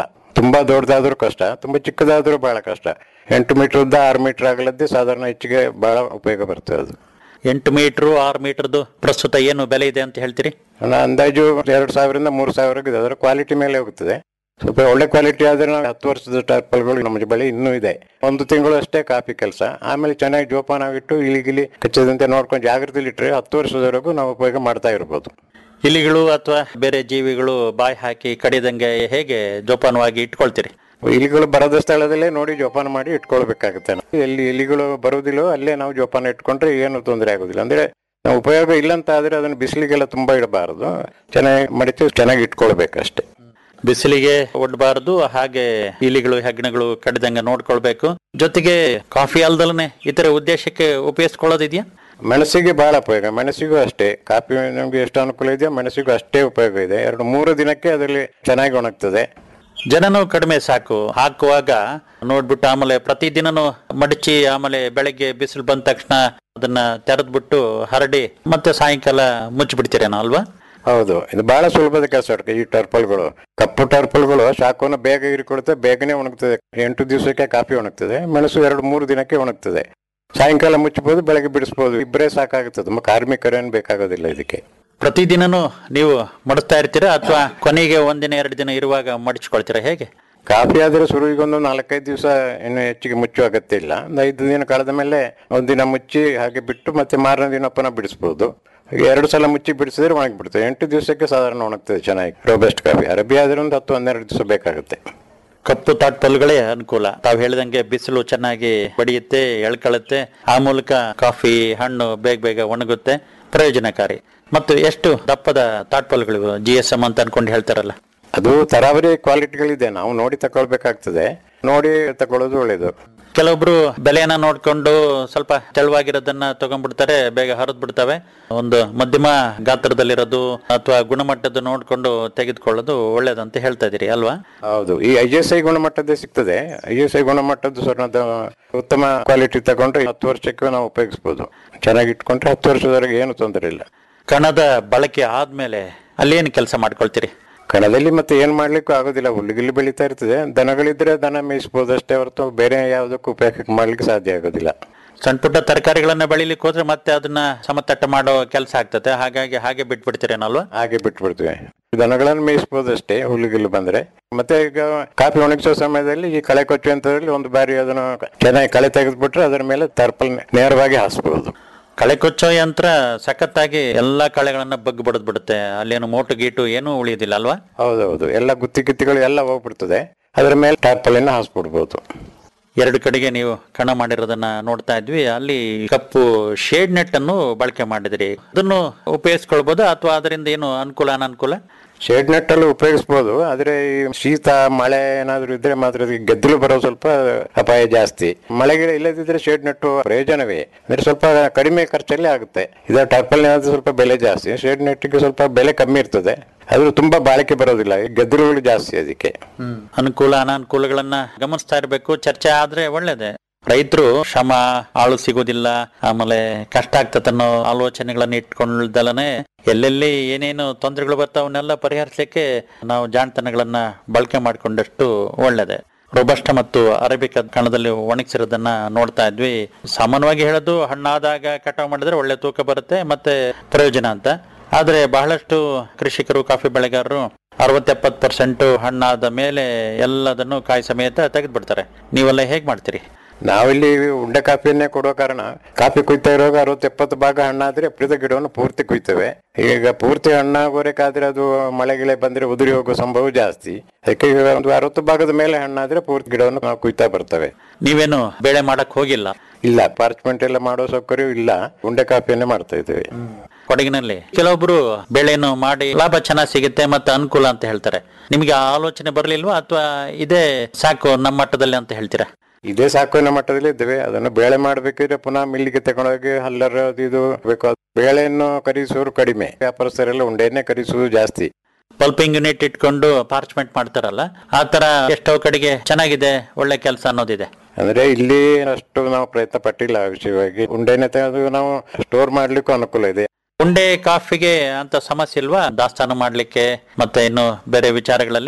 Speaker 8: ತುಂಬಾ ದೊಡ್ಡದಾದ್ರೂ ಕಷ್ಟ ತುಂಬಾ ಚಿಕ್ಕದಾದ್ರೂ ಬಹಳ ಕಷ್ಟ ಎಂಟು ಮೀಟರ್ ಉದ್ದ ಆರು ಮೀಟರ್ ಆಗಲದ್ದೇ ಸಾಧಾರಣ ಹೆಚ್ಚಿಗೆ ಬಹಳ ಉಪಯೋಗ ಬರ್ತದೆ ಅದು
Speaker 7: ಎಂಟು ಮೀಟರ್ ಆರು ಮೀಟರ್ದು ಪ್ರಸ್ತುತ ಏನು ಬೆಲೆ ಇದೆ ಅಂತ ಹೇಳ್ತೀರಿ
Speaker 8: ನನ್ನ ಅಂದಾಜು ಎರಡು ಸಾವಿರದಿಂದ ಮೂರು ಸಾವಿರಕ್ಕೆ ಅದರ ಕ್ವಾಲಿಟಿ ಮೇಲೆ ಹೋಗ್ತದೆ ಸ್ವಲ್ಪ ಒಳ್ಳೆ ಕ್ವಾಲಿಟಿ ಆದ್ರೆ ನಾವು ಹತ್ತು ವರ್ಷದ ಟಾರ್ಪಲ್ಗಳು ನಮ್ಮ ಬಳಿ ಇನ್ನೂ ಇದೆ ಒಂದು ತಿಂಗಳು ಅಷ್ಟೇ ಕಾಫಿ ಕೆಲಸ ಆಮೇಲೆ ಚೆನ್ನಾಗಿ ಜೋಪಾನಾಗಿಟ್ಟು ಇಲಿಗಿಲಿ ಕಚ್ಚದಂತೆ ನೋಡ್ಕೊಂಡು ಜಾಗ್ರತೆಲಿ ಇಟ್ಟರೆ ಹತ್ತು ವರ್ಷದವರೆಗೂ ನಾವು ಉಪಯೋಗ ಮಾಡ್ತಾ ಇರ್ಬೋದು
Speaker 7: ಇಲಿಗಳು ಅಥವಾ ಬೇರೆ ಜೀವಿಗಳು ಬಾಯಿ ಹಾಕಿ ಕಡಿದಂಗೆ ಹೇಗೆ ಜೋಪಾನವಾಗಿ ಇಟ್ಕೊಳ್ತೀರಿ
Speaker 8: ಇಲಿಗಳು ಬರದ ಸ್ಥಳದಲ್ಲೇ ನೋಡಿ ಜೋಪಾನ ಮಾಡಿ ಇಟ್ಕೊಳ್ಬೇಕಾಗುತ್ತೆ ನಾವು. ಎಲ್ಲಿ ಇಲಿಗಳು ಬರುವುದಿಲ್ಲೋ ಅಲ್ಲೇ ನಾವು ಜೋಪಾನ ಇಟ್ಕೊಂಡ್ರೆ ಏನು ತೊಂದರೆ ಆಗೋದಿಲ್ಲ ಅಂದ್ರೆ ನಾವು ಉಪಯೋಗ ಇಲ್ಲ ಅಂತ ಆದ್ರೆ ಅದನ್ನು ಬಿಸಿಲಿಗೆಲ್ಲ ತುಂಬಾ ಇಡಬಾರದು ಚೆನ್ನಾಗಿ ಮಡಿತು ಚೆನ್ನಾಗಿ ಇಟ್ಕೊಳ್ಬೇಕಷ್ಟೇ
Speaker 7: ಬಿಸಿಲಿಗೆ ಒಡ್ಡಬಾರದು ಹಾಗೆ ಇಲಿಗಳು ಹೆಗ್ಣಗಳು ಕಡಿದಂಗೆ ನೋಡ್ಕೊಳ್ಬೇಕು ಜೊತೆಗೆ ಕಾಫಿ ಅಲ್ದಲನೆ ಇತರ ಉದ್ದೇಶಕ್ಕೆ ಉಪಯೋಗಿಸ್ಕೊಳ್ಳೋದಿದೆಯಾ
Speaker 8: ಮೆಣಸಿಗೆ ಬಹಳ ಉಪಯೋಗ ಮೆಣಸಿಗೂ ಅಷ್ಟೇ ಕಾಫಿ ನಮ್ಗೆ ಎಷ್ಟು ಅನುಕೂಲ ಇದೆಯೋ ಮೆಣಸಿಗೂ ಅಷ್ಟೇ ಉಪಯೋಗ ಇದೆ ಎರಡು ಮೂರು ದಿನಕ್ಕೆ ಅದರಲ್ಲಿ ಚೆನ್ನಾಗಿ ಒಣಗ್ತದೆ
Speaker 7: ಜನನು ಕಡಿಮೆ ಸಾಕು ಹಾಕುವಾಗ ನೋಡ್ಬಿಟ್ಟು ಆಮೇಲೆ ಪ್ರತಿದಿನನು ಮಡಚಿ ಆಮೇಲೆ ಬೆಳಗ್ಗೆ ಬಿಸಿಲು ಬಂದ ತಕ್ಷಣ ಅದನ್ನ ತೆರೆದ್ಬಿಟ್ಟು ಹರಡಿ ಮತ್ತೆ ಸಾಯಂಕಾಲ ಮುಚ್ಚಿಬಿಡ್ತೀರೇನೋ ಅಲ್ವಾ
Speaker 8: ಹೌದು ಇದು ಬಹಳ ಸುಲಭದ ಕೆಲಸ ಈ ಟರ್ಪಲ್ಗಳು ಕಪ್ಪು ಟರ್ಪಲ್ಗಳು ಶಾಖವನ್ನು ಬೇಗ ಹೀರಿಕೊಡುತ್ತೆ ಬೇಗನೆ ಒಣಗ್ತದೆ ಎಂಟು ದಿವಸಕ್ಕೆ ಕಾಫಿ ಒಣಗ್ತದೆ ಮೆಣಸು ಎರಡು ಮೂರು ದಿನಕ್ಕೆ ಒಣಗ್ತದೆ ಸಾಯಂಕಾಲ ಮುಚ್ಚಬಹುದು ಬೆಳಗ್ಗೆ ಬಿಡಿಸ್ಬೋದು ಇಬ್ಬರೇ ಸಾಕಾಗುತ್ತದೆ ತುಂಬ ಕಾರ್ಮಿಕರೇನು ಬೇಕಾಗೋದಿಲ್ಲ ಇದಕ್ಕೆ
Speaker 7: ಪ್ರತಿದಿನನೂ ನೀವು ಮಡಿಸ್ತಾ ಇರ್ತೀರಾ ಅಥವಾ ಕೊನೆಗೆ ಒಂದಿನ ಎರಡು ದಿನ ಇರುವಾಗ ಮಡಿಚ್ಕೊಳ್ತೀರಾ ಹೇಗೆ
Speaker 8: ಕಾಫಿ ಆದ್ರೆ ಶುರುವಿಗೊಂದು ನಾಲ್ಕೈದು ದಿವಸ ಇನ್ನು ಹೆಚ್ಚಿಗೆ ಮುಚ್ಚುವ ಅಗತ್ಯ ಇಲ್ಲ ಒಂದು ಐದು ದಿನ ಕಳೆದ ಮೇಲೆ ಒಂದಿನ ಮುಚ್ಚಿ ಹಾಗೆ ಬಿಟ್ಟು ಮತ್ತೆ ಮಾರನೇ ದಿನ ಪುನಃ ಬಿಡಿಸ್ಬೋದು ಹಾಗೆ ಎರಡು ಸಲ ಮುಚ್ಚಿ ಬಿಡಿಸಿದ್ರೆ ಒಣಗಿ ಬಿಡ್ತದೆ ಎಂಟು ದಿವಸಕ್ಕೆ ಸಾಧಾರಣ ಒಣಗ್ತದೆ ಚೆನ್ನಾಗಿ ರೋಬೆಸ್ಟ್ ಕಾಫಿ ಅರಬಿ ಆದ್ರೆ ಒಂದು ಹತ್ತು ಹನ್ನೆರಡು ದಿವಸ ಬೇಕಾಗುತ್ತೆ
Speaker 7: ಕಪ್ಪು ತಾಟ್ಪಲ್ಗಳೇ ಅನುಕೂಲ ತಾವು ಹೇಳಿದಂಗೆ ಬಿಸಿಲು ಚೆನ್ನಾಗಿ ಬಡಿಯುತ್ತೆ ಎಳ್ಕೊಳ್ಳುತ್ತೆ ಆ ಮೂಲಕ ಕಾಫಿ ಹಣ್ಣು ಬೇಗ ಬೇಗ ಒಣಗುತ್ತೆ ಪ್ರಯೋಜನಕಾರಿ ಮತ್ತು ಎಷ್ಟು ದಪ್ಪದ ತಾಟ್ಪಲ್ಗಳು ಜಿ ಎಸ್ ಎಂ ಅಂತ ಅನ್ಕೊಂಡು ಹೇಳ್ತಾರಲ್ಲ
Speaker 8: ಅದು ತರಾವರಿ ಕ್ವಾಲಿಟಿಗಳಿದೆ ನಾವು ನೋಡಿ ತಗೊಳ್ಬೇಕಾಗ್ತದೆ ನೋಡಿ ತಗೊಳ್ಳೋದು ಒಳ್ಳೇದು
Speaker 7: ಕೆಲವೊಬ್ರು ಬೆಲೆಯನ್ನ ನೋಡ್ಕೊಂಡು ಸ್ವಲ್ಪ ತೆಳುವಾಗಿರೋದನ್ನ ತಗೊಂಡ್ಬಿಡ್ತಾರೆ ಬೇಗ ಹರಿದ್ ಬಿಡ್ತವೆ ಒಂದು ಮಧ್ಯಮ ಗಾತ್ರದಲ್ಲಿರೋದು ಅಥವಾ ಗುಣಮಟ್ಟದ ನೋಡ್ಕೊಂಡು ತೆಗೆದುಕೊಳ್ಳೋದು ಒಳ್ಳೇದಂತ ಹೇಳ್ತಾ ಇದೀರಿ ಅಲ್ವಾ
Speaker 8: ಹೌದು ಈ ಐ ಎಸ್ ಐ ಗುಣಮಟ್ಟದ್ದೇ ಸಿಗ್ತದೆ ಐ ಎಸ್ ಐ ಗುಣಮಟ್ಟದ್ದು ಸ್ವರ್ಣದ ಉತ್ತಮ ಕ್ವಾಲಿಟಿ ತಗೊಂಡ್ರೆ ಹತ್ತು ವರ್ಷಕ್ಕೆ ನಾವು ಉಪಯೋಗಿಸ್ಬೋದು ಚೆನ್ನಾಗಿ ಇಟ್ಕೊಂಡ್ರೆ ಹತ್ತು ವರ್ಷದವರೆಗೆ ಏನು ತೊಂದರೆ ಇಲ್ಲ
Speaker 7: ಕಣದ ಬಳಕೆ ಆದ್ಮೇಲೆ ಅಲ್ಲೇನು ಕೆಲಸ ಮಾಡ್ಕೊಳ್ತೀರಿ
Speaker 8: ಕಣದಲ್ಲಿ ಮತ್ತೆ ಏನ್ ಮಾಡ್ಲಿಕ್ಕೂ ಆಗೋದಿಲ್ಲ ಹುಲ್ಲುಗಿಲ್ಲಿ ಬೆಳೀತಾ ಇರ್ತದೆ ದನಗಳಿದ್ರೆ ದನ ಮೇಯಿಸ್ಬೋದು ಅಷ್ಟೇ ಹೊರತು ಬೇರೆ ಯಾವುದಕ್ಕೂ ಉಪಯೋಗ ಮಾಡ್ಲಿಕ್ಕೆ ಸಾಧ್ಯ ಆಗೋದಿಲ್ಲ
Speaker 7: ಸಣ್ಣ ಪುಟ್ಟ ತರಕಾರಿಗಳನ್ನ ಬೆಳಿಲಿಕ್ಕೆ ಹೋದ್ರೆ ಮತ್ತೆ ಅದನ್ನ ಸಮತಟ್ಟ ಮಾಡೋ ಕೆಲಸ ಆಗ್ತದೆ ಹಾಗಾಗಿ ಹಾಗೆ ಬಿಟ್ಬಿಡ್ತೀರೇನಲ್ವಾ
Speaker 8: ಹಾಗೆ ಬಿಟ್ಬಿಡ್ತೀವಿ ದನಗಳನ್ನು ಮೇಯಿಸ್ಬೋದು ಅಷ್ಟೇ ಹುಲ್ಲುಗಿಲ್ಲು ಬಂದ್ರೆ ಮತ್ತೆ ಈಗ ಕಾಫಿ ಒಣಗಿಸೋ ಸಮಯದಲ್ಲಿ ಈ ಕಳೆ ಕೊಚ್ಚುವಂತದ್ರಲ್ಲಿ ಒಂದು ಬಾರಿ ಅದನ್ನು ಚೆನ್ನಾಗಿ ಕಳೆ ತೆಗೆದ್ಬಿಟ್ರೆ ಅದರ ಮೇಲೆ ತರ್ಪಲ್ ನೇರವಾಗಿ ಹಾಸ್ಬೋದು
Speaker 7: ಕಳೆ ಕೊಚ್ಚೋ ಯಂತ್ರ ಸಖತ್ತಾಗಿ ಎಲ್ಲಾ ಕಳೆಗಳನ್ನ ಬಗ್ಗು ಬಡದ್ ಬಿಡುತ್ತೆ ಅಲ್ಲೇನು ಮೋಟು ಗೀಟು ಏನೂ ಉಳಿಯೋದಿಲ್ಲ ಅಲ್ವಾ
Speaker 8: ಹೌದೌದು ಎಲ್ಲ ಗುತ್ತಿ ಗಿತ್ತಿಗಳು ಎಲ್ಲ ಹೋಗ್ಬಿಡ್ತದೆ ಅದರ ಮೇಲೆ ಟಾರ್ಪಲಿನ ಹಾಸ್ಬಿಡ್ಬೋದು
Speaker 7: ಎರಡು ಕಡೆಗೆ ನೀವು ಕಣ ಮಾಡಿರೋದನ್ನ ನೋಡ್ತಾ ಇದ್ವಿ ಅಲ್ಲಿ ಕಪ್ಪು ಶೇಡ್ ನೆಟ್ ಅನ್ನು ಬಳಕೆ ಮಾಡಿದ್ರಿ ಅದನ್ನು ಉಪಯೋಗಿಸ್ಕೊಳ್ಬೋದು ಅಥವಾ ಅದರಿಂದ ಏನು ಅನುಕೂಲ ಅನನುಕೂಲ
Speaker 8: ಶೇಡ್ ನೆಟ್ ಅಲ್ಲಿ ಉಪಯೋಗಿಸ್ಬೋದು ಆದ್ರೆ ಈ ಶೀತ ಮಳೆ ಏನಾದ್ರು ಇದ್ರೆ ಮಾತ್ರ ಅದಕ್ಕೆ ಗೆದ್ದಲು ಬರೋ ಸ್ವಲ್ಪ ಅಪಾಯ ಜಾಸ್ತಿ ಮಳೆಗಿಡ ಇಲ್ಲದಿದ್ರೆ ಶೇಡ್ ನೆಟ್ಟು ಪ್ರಯೋಜನವೇ ಅಂದ್ರೆ ಸ್ವಲ್ಪ ಕಡಿಮೆ ಖರ್ಚಲ್ಲಿ ಆಗುತ್ತೆ ಇದರ ಟಾರ್ಪಲ್ ಏನಾದ್ರು ಸ್ವಲ್ಪ ಬೆಲೆ ಜಾಸ್ತಿ ಶೇಡ್ ನೆಟ್ಟಿಗೆ ಸ್ವಲ್ಪ ಬೆಲೆ ಕಮ್ಮಿ ಇರ್ತದೆ ಆದ್ರೂ ತುಂಬಾ ಬಾಳಿಕೆ ಬರೋದಿಲ್ಲ ಈ ಗೆದ್ದಲುಗಳು ಜಾಸ್ತಿ ಅದಕ್ಕೆ
Speaker 7: ಅನುಕೂಲ ಅನಾನುಕೂಲಗಳನ್ನ ಗಮನಿಸ್ತಾ ಇರಬೇಕು ಚರ್ಚೆ ಆದ್ರೆ ಒಳ್ಳೇದೆ ರೈತರು ಶ್ರಮ ಆಳು ಸಿಗೋದಿಲ್ಲ ಆಮೇಲೆ ಕಷ್ಟ ಆಗ್ತದೆ ಅನ್ನೋ ಆಲೋಚನೆಗಳನ್ನ ಇಟ್ಕೊಂಡಲ್ಲನೆ ಎಲ್ಲೆಲ್ಲಿ ಏನೇನು ತೊಂದರೆಗಳು ಬರ್ತಾವ ಅವನ್ನೆಲ್ಲ ಪರಿಹರಿಸಲಿಕ್ಕೆ ನಾವು ಜಾಣತನಗಳನ್ನ ಬಳಕೆ ಮಾಡಿಕೊಂಡಷ್ಟು ಒಳ್ಳೇದೆ ರೋಬಸ್ಟ ಮತ್ತು ಅರೇಬಿಕ ಕಣದಲ್ಲಿ ಒಣಗಿಸಿರೋದನ್ನ ನೋಡ್ತಾ ಇದ್ವಿ ಸಾಮಾನ್ಯವಾಗಿ ಹೇಳೋದು ಹಣ್ಣಾದಾಗ ಕಟಾವು ಮಾಡಿದ್ರೆ ಒಳ್ಳೆ ತೂಕ ಬರುತ್ತೆ ಮತ್ತೆ ಪ್ರಯೋಜನ ಅಂತ ಆದ್ರೆ ಬಹಳಷ್ಟು ಕೃಷಿಕರು ಕಾಫಿ ಬೆಳೆಗಾರರು ಅರವತ್ತೆಪ್ಪತ್ತು ಪರ್ಸೆಂಟ್ ಹಣ್ಣಾದ ಮೇಲೆ ಎಲ್ಲದನ್ನು ಕಾಯಿ ಸಮೇತ ತೆಗೆದ್ಬಿಡ್ತಾರೆ ನೀವೆಲ್ಲ ಹೇಗ್ ಮಾಡ್ತೀರಿ
Speaker 8: ನಾವಿಲ್ಲಿ ಉಂಡೆ ಕಾಫಿಯನ್ನೇ ಕೊಡೋ ಕಾರಣ ಕಾಫಿ ಕುಯ್ತಾ ಇರುವಾಗ ಅರವತ್ತು ಎಪ್ಪತ್ತು ಭಾಗ ಹಣ್ಣಾದ್ರೆ ಅಪ್ರಿತ ಗಿಡವನ್ನು ಪೂರ್ತಿ ಕುಯ್ತೇವೆ ಈಗ ಪೂರ್ತಿ ಹಣ್ಣಾಗೋರಕ್ಕಾದ್ರೆ ಅದು ಮಳೆ ಗಿಳೆ ಬಂದ್ರೆ ಉದುರಿ ಹೋಗೋ ಸಂಭವ ಜಾಸ್ತಿ ಅದಕ್ಕೆ ಈಗ ಒಂದು ಅರವತ್ತು ಭಾಗದ ಮೇಲೆ ಹಣ್ಣಾದ್ರೆ ಪೂರ್ತಿ ಗಿಡವನ್ನು ನಾವು ಕುಯ್ತಾ ಬರ್ತೇವೆ
Speaker 7: ನೀವೇನು ಬೆಳೆ ಮಾಡಕ್ ಹೋಗಿಲ್ಲ
Speaker 8: ಇಲ್ಲ ಪಾರ್ಚ್ಮೆಂಟ್ ಎಲ್ಲ ಮಾಡೋ ಸೌಕರ್ಯ ಇಲ್ಲ ಉಂಡೆ ಕಾಫಿಯನ್ನೇ ಮಾಡ್ತಾ ಇದ್ದೇವೆ
Speaker 7: ಕೊಡಗಿನಲ್ಲಿ ಕೆಲವೊಬ್ರು ಬೆಳೆಯನ್ನು ಮಾಡಿ ಲಾಭ ಚೆನ್ನಾಗಿ ಸಿಗುತ್ತೆ ಮತ್ತೆ ಅನುಕೂಲ ಅಂತ ಹೇಳ್ತಾರೆ ನಿಮಗೆ ಆ ಆಲೋಚನೆ ಬರ್ಲಿಲ್ವಾ ಅಥವಾ ಇದೇ ಸಾಕು ನಮ್ಮ ಮಟ್ಟದಲ್ಲಿ ಅಂತ ಹೇಳ್ತೀರಾ
Speaker 8: ಇದೇ ಸಾಕು ನಮ್ಮ ಮಟ್ಟದಲ್ಲಿ ಇದ್ದೇವೆ ಅದನ್ನು ಬೇಳೆ ಮಾಡ್ಬೇಕಿದ್ರೆ ಪುನಃ ಮಿಲ್ಲಿಗೆ ತಗೊಂಡೋಗಿ ಹಲ್ಲರ ಅದು ಇದು ಬೇಕು ಅದು ಬೇಳೆಯನ್ನು ಖರೀದಿಸುವವರು ಕಡಿಮೆ ವ್ಯಾಪಾರಸ್ಥರೆಲ್ಲ ಉಂಡೆಯನ್ನೇ ಖರೀದಿಸುವುದು ಜಾಸ್ತಿ
Speaker 7: ಪಲ್ಪಿಂಗ್ ಯೂನಿಟ್ ಇಟ್ಕೊಂಡು ಪಾರ್ಚ್ಮೆಂಟ್ ಮಾಡ್ತಾರಲ್ಲ ಆ ತರ ಎಷ್ಟೋ ಕಡೆಗೆ ಚೆನ್ನಾಗಿದೆ ಒಳ್ಳೆ ಕೆಲಸ ಅನ್ನೋದಿದೆ
Speaker 8: ಅಂದ್ರೆ ಇಲ್ಲಿ ಅಷ್ಟು ನಾವು ಪ್ರಯತ್ನ ಪಟ್ಟಿಲ್ಲ ಆ ವಿಷಯವಾಗಿ ಉಂಡೆನೆ ತೆಗೆದು ನಾವು ಸ್ಟೋರ್ ಮಾಡ್ಲಿಕ್ಕೂ ಅನುಕೂಲ ಇದೆ
Speaker 7: ಉಂಡೆ ಕಾಫಿಗೆ ಅಂತ ಸಮಸ್ಯೆ ಇಲ್ವಾ ದಾಸ್ತಾನು ಮಾಡ್ಲಿಕ್ಕೆ ಮತ್ತೆ ಇನ್ನು ಬೇರೆ ವಿಚಾರಗಳಲ್ಲಿ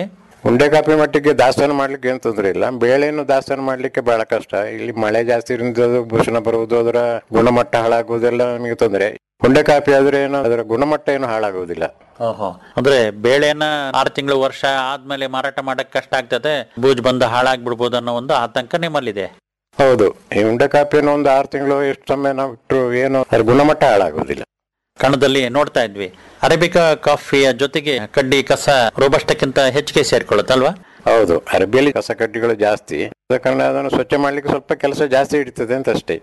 Speaker 8: ಉಂಡೆ ಕಾಫಿ ಮಟ್ಟಿಗೆ ದಾಸ್ತಾನು ಮಾಡ್ಲಿಕ್ಕೆ ಏನು ತೊಂದರೆ ಇಲ್ಲ ಬೇಳೆಯನ್ನು ದಾಸ್ತಾನು ಮಾಡ್ಲಿಕ್ಕೆ ಬಹಳ ಕಷ್ಟ ಇಲ್ಲಿ ಮಳೆ ಜಾಸ್ತಿ ಇರೋದು ಭೂಷಣ ಬರುವುದು ಅದರ ಗುಣಮಟ್ಟ ಹಾಳಾಗುವುದೆಲ್ಲ ನಮಗೆ ತೊಂದರೆ ಉಂಡೆ ಕಾಫಿ ಆದ್ರೆ ಏನು ಅದರ ಗುಣಮಟ್ಟ ಏನು ಹಾಳಾಗುವುದಿಲ್ಲ
Speaker 7: ಓಹೋ ಅಂದ್ರೆ ಬೇಳೆನ ಆರು ತಿಂಗಳು ವರ್ಷ ಆದ್ಮೇಲೆ ಮಾರಾಟ ಮಾಡಕ್ ಕಷ್ಟ ಆಗ್ತದೆ ಬೂಜ್ ಬಂದು ಹಾಳಾಗ್ಬಿಡ್ಬೋದು ಅನ್ನೋ ಒಂದು ಆತಂಕ ನಿಮ್ಮಲ್ಲಿದೆ
Speaker 8: ಹೌದು ಈ ಉಂಡೆ ಕಾಫಿಯನ್ನು ಒಂದು ಆರು ತಿಂಗಳು ಎಷ್ಟು ಸಮಯ ನಾವು ಇಟ್ಟರು ಏನು ಅದರ ಗುಣಮಟ್ಟ ಹಾಳಾಗುವುದಿಲ್ಲ
Speaker 7: ಕಣದಲ್ಲಿ ನೋಡ್ತಾ ಇದ್ವಿ ಅರೇಬಿಕಾ ಕಾಫಿಯ ಜೊತೆಗೆ ಕಡ್ಡಿ ಕಸ ರೋಬಸ್ಟಕ್ಕಿಂತ ಹೆಚ್ಚಿಗೆ ಸೇರ್ಕೊಳ್ಳುತ್ತಲ್ವಾ
Speaker 8: ಹೌದು ಅರಬಿಯಲ್ಲಿ ಕಸ ಕಡ್ಡಿಗಳು ಜಾಸ್ತಿ ಆದ ಕಾರಣ ಅದನ್ನು ಸ್ವಚ್ಛ ಮಾಡ್ಲಿಕ್ಕೆ ಸ್ವಲ್ಪ ಕೆಲಸ ಜಾಸ್ತಿ ಹಿಡಿತದೆ ಅಂತ ಅಷ್ಟೇ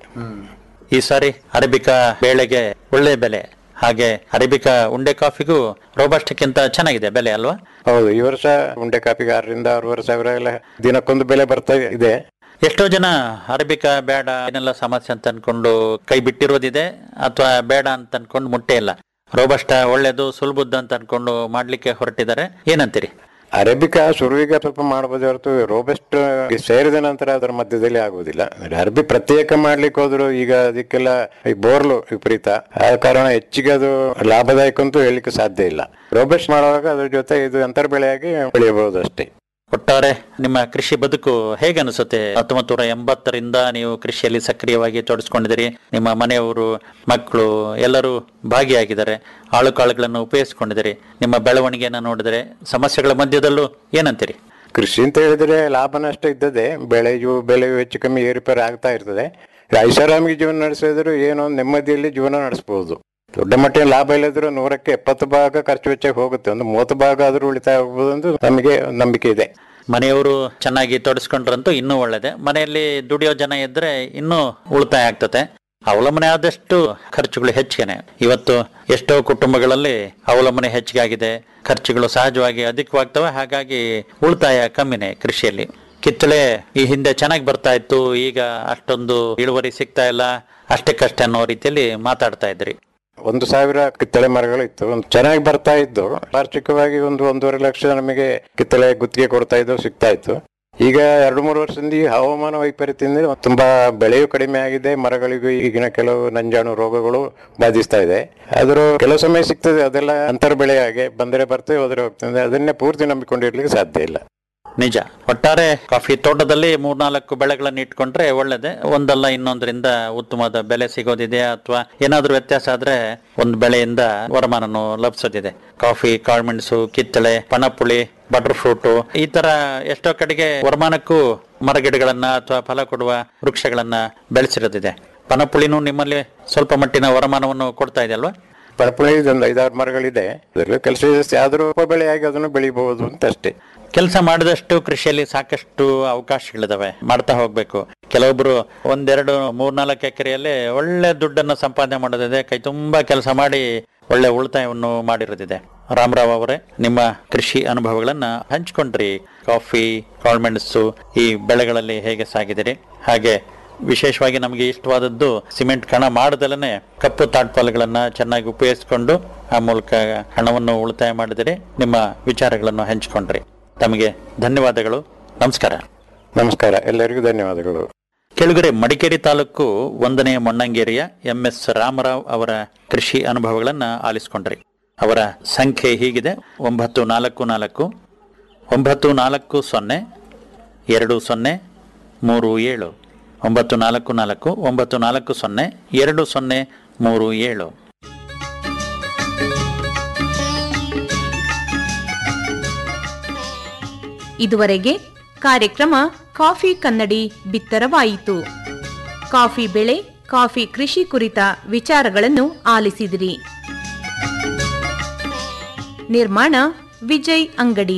Speaker 7: ಈ ಸಾರಿ ಅರೇಬಿಕಾ ಬೇಳೆಗೆ ಒಳ್ಳೆ ಬೆಲೆ ಹಾಗೆ ಅರೇಬಿಕಾ ಉಂಡೆ ಕಾಫಿಗೂ ರೋಬಸ್ಟಕ್ಕಿಂತ ಚೆನ್ನಾಗಿದೆ ಬೆಲೆ ಅಲ್ವಾ
Speaker 8: ಹೌದು ಈ ವರ್ಷ ಉಂಡೆ ಕಾಫಿಗೆ ಆರರಿಂದ ಆರೂವರೆ ಸಾವಿರ ಎಲ್ಲ ದಿನಕ್ಕೊಂದು ಬೆಲೆ ಬರ್ತಾ ಇದೆ
Speaker 7: ಎಷ್ಟೋ ಜನ ಅರೇಬಿಕಾ ಬೇಡ ಏನೆಲ್ಲ ಸಮಸ್ಯೆ ಅಂತ ಅನ್ಕೊಂಡು ಕೈ ಬಿಟ್ಟಿರೋದಿದೆ ಅಥವಾ ಬೇಡ ಅಂತ ಅನ್ಕೊಂಡು ಮುಟ್ಟೆ ಇಲ್ಲ ರೋಬಸ್ಟ ಒಳ್ಳೇದು ಸುಲಭದ್ದು ಅಂತ ಅನ್ಕೊಂಡು ಮಾಡ್ಲಿಕ್ಕೆ ಹೊರಟಿದ್ದಾರೆ ಏನಂತೀರಿ
Speaker 8: ಅರೇಬಿಕಾ ಶುರುವಿಗೆ ಸ್ವಲ್ಪ ಮಾಡಬಹುದು ಹೊರತು ರೋಬೆಸ್ಟ್ ಸೇರಿದ ನಂತರ ಅದರ ಮಧ್ಯದಲ್ಲಿ ಆಗುವುದಿಲ್ಲ ಅರಬಿ ಪ್ರತ್ಯೇಕ ಮಾಡ್ಲಿಕ್ಕೆ ಹೋದ್ರು ಈಗ ಅದಕ್ಕೆಲ್ಲ ಈ ಬೋರ್ಲು ವಿಪರೀತ ಆ ಕಾರಣ ಹೆಚ್ಚಿಗೆ ಅದು ಲಾಭದಾಯಕ ಅಂತೂ ಹೇಳಲಿಕ್ಕೆ ಸಾಧ್ಯ ಇಲ್ಲ ರೋಬೆಸ್ಟ್ ಮಾಡುವಾಗ ಅದ್ರ ಜೊತೆ ಇದು ಅಂತರ ಬೆಳೆಯಾಗಿ ಬೆಳೆಯಬಹುದು ಅಷ್ಟೇ
Speaker 7: ಒಟ್ಟಾರೆ ನಿಮ್ಮ ಕೃಷಿ ಬದುಕು ಹೇಗೆ ಅನಿಸುತ್ತೆ ಹತ್ತೊಂಬತ್ತು ನೂರ ಎಂಬತ್ತರಿಂದ ನೀವು ಕೃಷಿಯಲ್ಲಿ ಸಕ್ರಿಯವಾಗಿ ತೊಡಸ್ಕೊಂಡಿದ್ದೀರಿ ನಿಮ್ಮ ಮನೆಯವರು ಮಕ್ಕಳು ಎಲ್ಲರೂ ಭಾಗಿಯಾಗಿದ್ದಾರೆ ಆಳು ಕಾಳುಗಳನ್ನು ಉಪಯೋಗಿಸ್ಕೊಂಡಿದ್ದೀರಿ ನಿಮ್ಮ ಬೆಳವಣಿಗೆಯನ್ನು ನೋಡಿದರೆ ಸಮಸ್ಯೆಗಳ ಮಧ್ಯದಲ್ಲೂ ಏನಂತೀರಿ
Speaker 8: ಕೃಷಿ ಅಂತ ಹೇಳಿದ್ರೆ ಲಾಭ ನಷ್ಟ ಇದ್ದದೆ ಬೆಳೆಯು ಬೆಲೆಯು ಹೆಚ್ಚು ಕಮ್ಮಿ ಏರುಪೇರು ಆಗ್ತಾ ಇರ್ತದೆ ಐಷಾರಾಮಿಗೆ ಜೀವನ ನಡೆಸಿದ್ರು ಏನೋ ನೆಮ್ಮದಿಯಲ್ಲಿ ಜೀವನ ನಡೆಸಬಹುದು ದೊಡ್ಡ ಮಟ್ಟಿನ ಲಾಭ ಇಲ್ಲದ್ರು ನೂರಕ್ಕೆ ಎಪ್ಪತ್ತು ಭಾಗ ಖರ್ಚು ವೆಚ್ಚಕ್ಕೆ ಹೋಗುತ್ತೆ ಒಂದು ಮೂವತ್ತು ಭಾಗ ಆದ್ರೂ ಉಳಿತಾಯ ಆಗ್ಬೋದು ಅಂತ ನಮಗೆ ನಂಬಿಕೆ ಇದೆ
Speaker 7: ಮನೆಯವರು ಚೆನ್ನಾಗಿ ತೊಡಸ್ಕೊಂಡ್ರಂತೂ ಇನ್ನೂ ಒಳ್ಳೇದೆ ಮನೆಯಲ್ಲಿ ದುಡಿಯೋ ಜನ ಇದ್ರೆ ಇನ್ನೂ ಉಳಿತಾಯ ಆಗ್ತದೆ ಅವಲಂಬನೆ ಆದಷ್ಟು ಖರ್ಚುಗಳು ಹೆಚ್ಚಿಗೆನೆ ಇವತ್ತು ಎಷ್ಟೋ ಕುಟುಂಬಗಳಲ್ಲಿ ಅವಲಂಬನೆ ಹೆಚ್ಚಿಗೆ ಆಗಿದೆ ಖರ್ಚುಗಳು ಸಹಜವಾಗಿ ಅಧಿಕವಾಗ್ತವೆ ಹಾಗಾಗಿ ಉಳಿತಾಯ ಕಮ್ಮಿನೇ ಕೃಷಿಯಲ್ಲಿ ಕಿತ್ತಳೆ ಈ ಹಿಂದೆ ಚೆನ್ನಾಗಿ ಬರ್ತಾ ಇತ್ತು ಈಗ ಅಷ್ಟೊಂದು ಇಳುವರಿ ಸಿಗ್ತಾ ಇಲ್ಲ ಅಷ್ಟಕ್ಕಷ್ಟೇ ಅನ್ನೋ ರೀತಿಯಲ್ಲಿ ಮಾತಾಡ್ತಾ ಇದ್ರಿ
Speaker 8: ಒಂದು ಸಾವಿರ ಕಿತ್ತಳೆ ಮರಗಳು ಇತ್ತು ಒಂದು ಚೆನ್ನಾಗಿ ಬರ್ತಾ ಇದ್ದು ವಾರ್ಷಿಕವಾಗಿ ಒಂದು ಒಂದೂವರೆ ಲಕ್ಷ ನಮಗೆ ಕಿತ್ತಳೆ ಗುತ್ತಿಗೆ ಕೊಡ್ತಾ ಇದ್ದು ಸಿಗ್ತಾ ಇತ್ತು ಈಗ ಎರಡು ಮೂರು ವರ್ಷದಿಂದ ಈ ಹವಾಮಾನ ವೈಪರೀತ್ಯದಿಂದ ತುಂಬಾ ಬೆಳೆಯು ಕಡಿಮೆ ಆಗಿದೆ ಮರಗಳಿಗೂ ಈಗಿನ ಕೆಲವು ನಂಜಾಣು ರೋಗಗಳು ಬಾಧಿಸ್ತಾ ಇದೆ ಆದರೂ ಕೆಲವು ಸಮಯ ಸಿಗ್ತದೆ ಅದೆಲ್ಲ ಅಂತರ ಬೆಳೆಯಾಗೆ ಬಂದರೆ ಬರ್ತದೆ ಹೋದರೆ ಹೋಗ್ತದೆ ಅದನ್ನೇ ಪೂರ್ತಿ ನಂಬಿಕೊಂಡಿರ್ಲಿಕ್ಕೆ ಸಾಧ್ಯ ಇಲ್ಲ
Speaker 7: ನಿಜ ಒಟ್ಟಾರೆ ಕಾಫಿ ತೋಟದಲ್ಲಿ ಮೂರ್ನಾಲ್ಕು ಬೆಳೆಗಳನ್ನು ಇಟ್ಕೊಂಡ್ರೆ ಒಳ್ಳೇದೆ ಒಂದಲ್ಲ ಇನ್ನೊಂದರಿಂದ ಉತ್ತಮವಾದ ಬೆಲೆ ಸಿಗೋದಿದೆ ಅಥವಾ ಏನಾದ್ರೂ ವ್ಯತ್ಯಾಸ ಆದ್ರೆ ಒಂದು ಬೆಳೆಯಿಂದ ವರಮಾನನು ಲಭಿಸೋದಿದೆ ಕಾಫಿ ಕಾಳುಮೆಣಸು ಕಿತ್ತಳೆ ಪಣಪುಳಿ ಬಟರ್ ಫ್ರೂಟು ಈ ತರ ಎಷ್ಟೋ ಕಡೆಗೆ ವರಮಾನಕ್ಕೂ ಮರಗಿಡಗಳನ್ನ ಅಥವಾ ಫಲ ಕೊಡುವ ವೃಕ್ಷಗಳನ್ನ ಬೆಳೆಸಿರೋದಿದೆ ಪನಪುಳಿನೂ ನಿಮ್ಮಲ್ಲಿ ಸ್ವಲ್ಪ ಮಟ್ಟಿನ ವರಮಾನವನ್ನು ಕೊಡ್ತಾ ಇದೆ ಅಲ್ವಾ
Speaker 8: ಪಳಪುಳಿ ಒಂದು ಐದಾರು ಮರಗಳಿದೆ ಅದರಲ್ಲೂ ಕೆಲಸ ಜಾಸ್ತಿ ಆದರೂ ಉಪ ಬೆಳೆಯಾಗಿ ಅದನ್ನು ಬೆಳಿಬಹುದು ಅಂತ ಅಷ್ಟೇ
Speaker 7: ಕೆಲಸ ಮಾಡಿದಷ್ಟು ಕೃಷಿಯಲ್ಲಿ ಸಾಕಷ್ಟು ಅವಕಾಶಗಳಿದಾವೆ ಮಾಡ್ತಾ ಹೋಗ್ಬೇಕು ಕೆಲವೊಬ್ರು ಒಂದೆರಡು ಮೂರ್ನಾಲ್ಕು ಎಕರೆಯಲ್ಲಿ ಒಳ್ಳೆ ದುಡ್ಡನ್ನು ಸಂಪಾದನೆ ಮಾಡೋದಿದೆ ಕೈ ತುಂಬಾ ಕೆಲಸ ಮಾಡಿ ಒಳ್ಳೆ ಉಳಿತಾಯವನ್ನು ಮಾಡಿರೋದಿದೆ ರಾಮರಾವ್ ಅವರೇ ನಿಮ್ಮ ಕೃಷಿ ಅನುಭವಗಳನ್ನ ಹಂಚ್ಕೊಂಡ್ರಿ ಕಾಫಿ ಕಾಳುಮೆಣಸು ಈ ಬೆಳೆಗಳಲ್ಲಿ ಹೇಗೆ ಸಾಗಿದಿರಿ ಹಾಗೆ ವಿಶೇಷವಾಗಿ ನಮಗೆ ಇಷ್ಟವಾದದ್ದು ಸಿಮೆಂಟ್ ಕಣ ಮಾಡದಲ್ಲೇ ಕಪ್ಪು ತಾಟ್ಪಾಲುಗಳನ್ನ ಚೆನ್ನಾಗಿ ಉಪಯೋಗಿಸಿಕೊಂಡು ಆ ಮೂಲಕ ಹಣವನ್ನು ಉಳಿತಾಯ ಮಾಡಿದಿರಿ ನಿಮ್ಮ ವಿಚಾರಗಳನ್ನು ಹಂಚಿಕೊಂಡ್ರಿ ತಮಗೆ ಧನ್ಯವಾದಗಳು ನಮಸ್ಕಾರ
Speaker 8: ನಮಸ್ಕಾರ ಎಲ್ಲರಿಗೂ ಧನ್ಯವಾದಗಳು
Speaker 7: ಕೆಳಗರೆ ಮಡಿಕೇರಿ ತಾಲೂಕು ಒಂದನೆಯ ಮೊಣ್ಣಂಗೇರಿಯ ಎಂ ಎಸ್ ರಾಮರಾವ್ ಅವರ ಕೃಷಿ ಅನುಭವಗಳನ್ನು ಆಲಿಸಿಕೊಂಡ್ರಿ ಅವರ ಸಂಖ್ಯೆ ಹೀಗಿದೆ ಒಂಬತ್ತು ನಾಲ್ಕು ನಾಲ್ಕು ಒಂಬತ್ತು ನಾಲ್ಕು ಸೊನ್ನೆ ಎರಡು ಸೊನ್ನೆ ಮೂರು ಏಳು ಒಂಬತ್ತು ನಾಲ್ಕು ನಾಲ್ಕು ಒಂಬತ್ತು ನಾಲ್ಕು ಸೊನ್ನೆ ಎರಡು ಸೊನ್ನೆ ಮೂರು ಏಳು
Speaker 6: ಇದುವರೆಗೆ ಕಾರ್ಯಕ್ರಮ ಕಾಫಿ ಕನ್ನಡಿ ಬಿತ್ತರವಾಯಿತು ಕಾಫಿ ಬೆಳೆ ಕಾಫಿ ಕೃಷಿ ಕುರಿತ ವಿಚಾರಗಳನ್ನು ಆಲಿಸಿದಿರಿ ನಿರ್ಮಾಣ ವಿಜಯ್ ಅಂಗಡಿ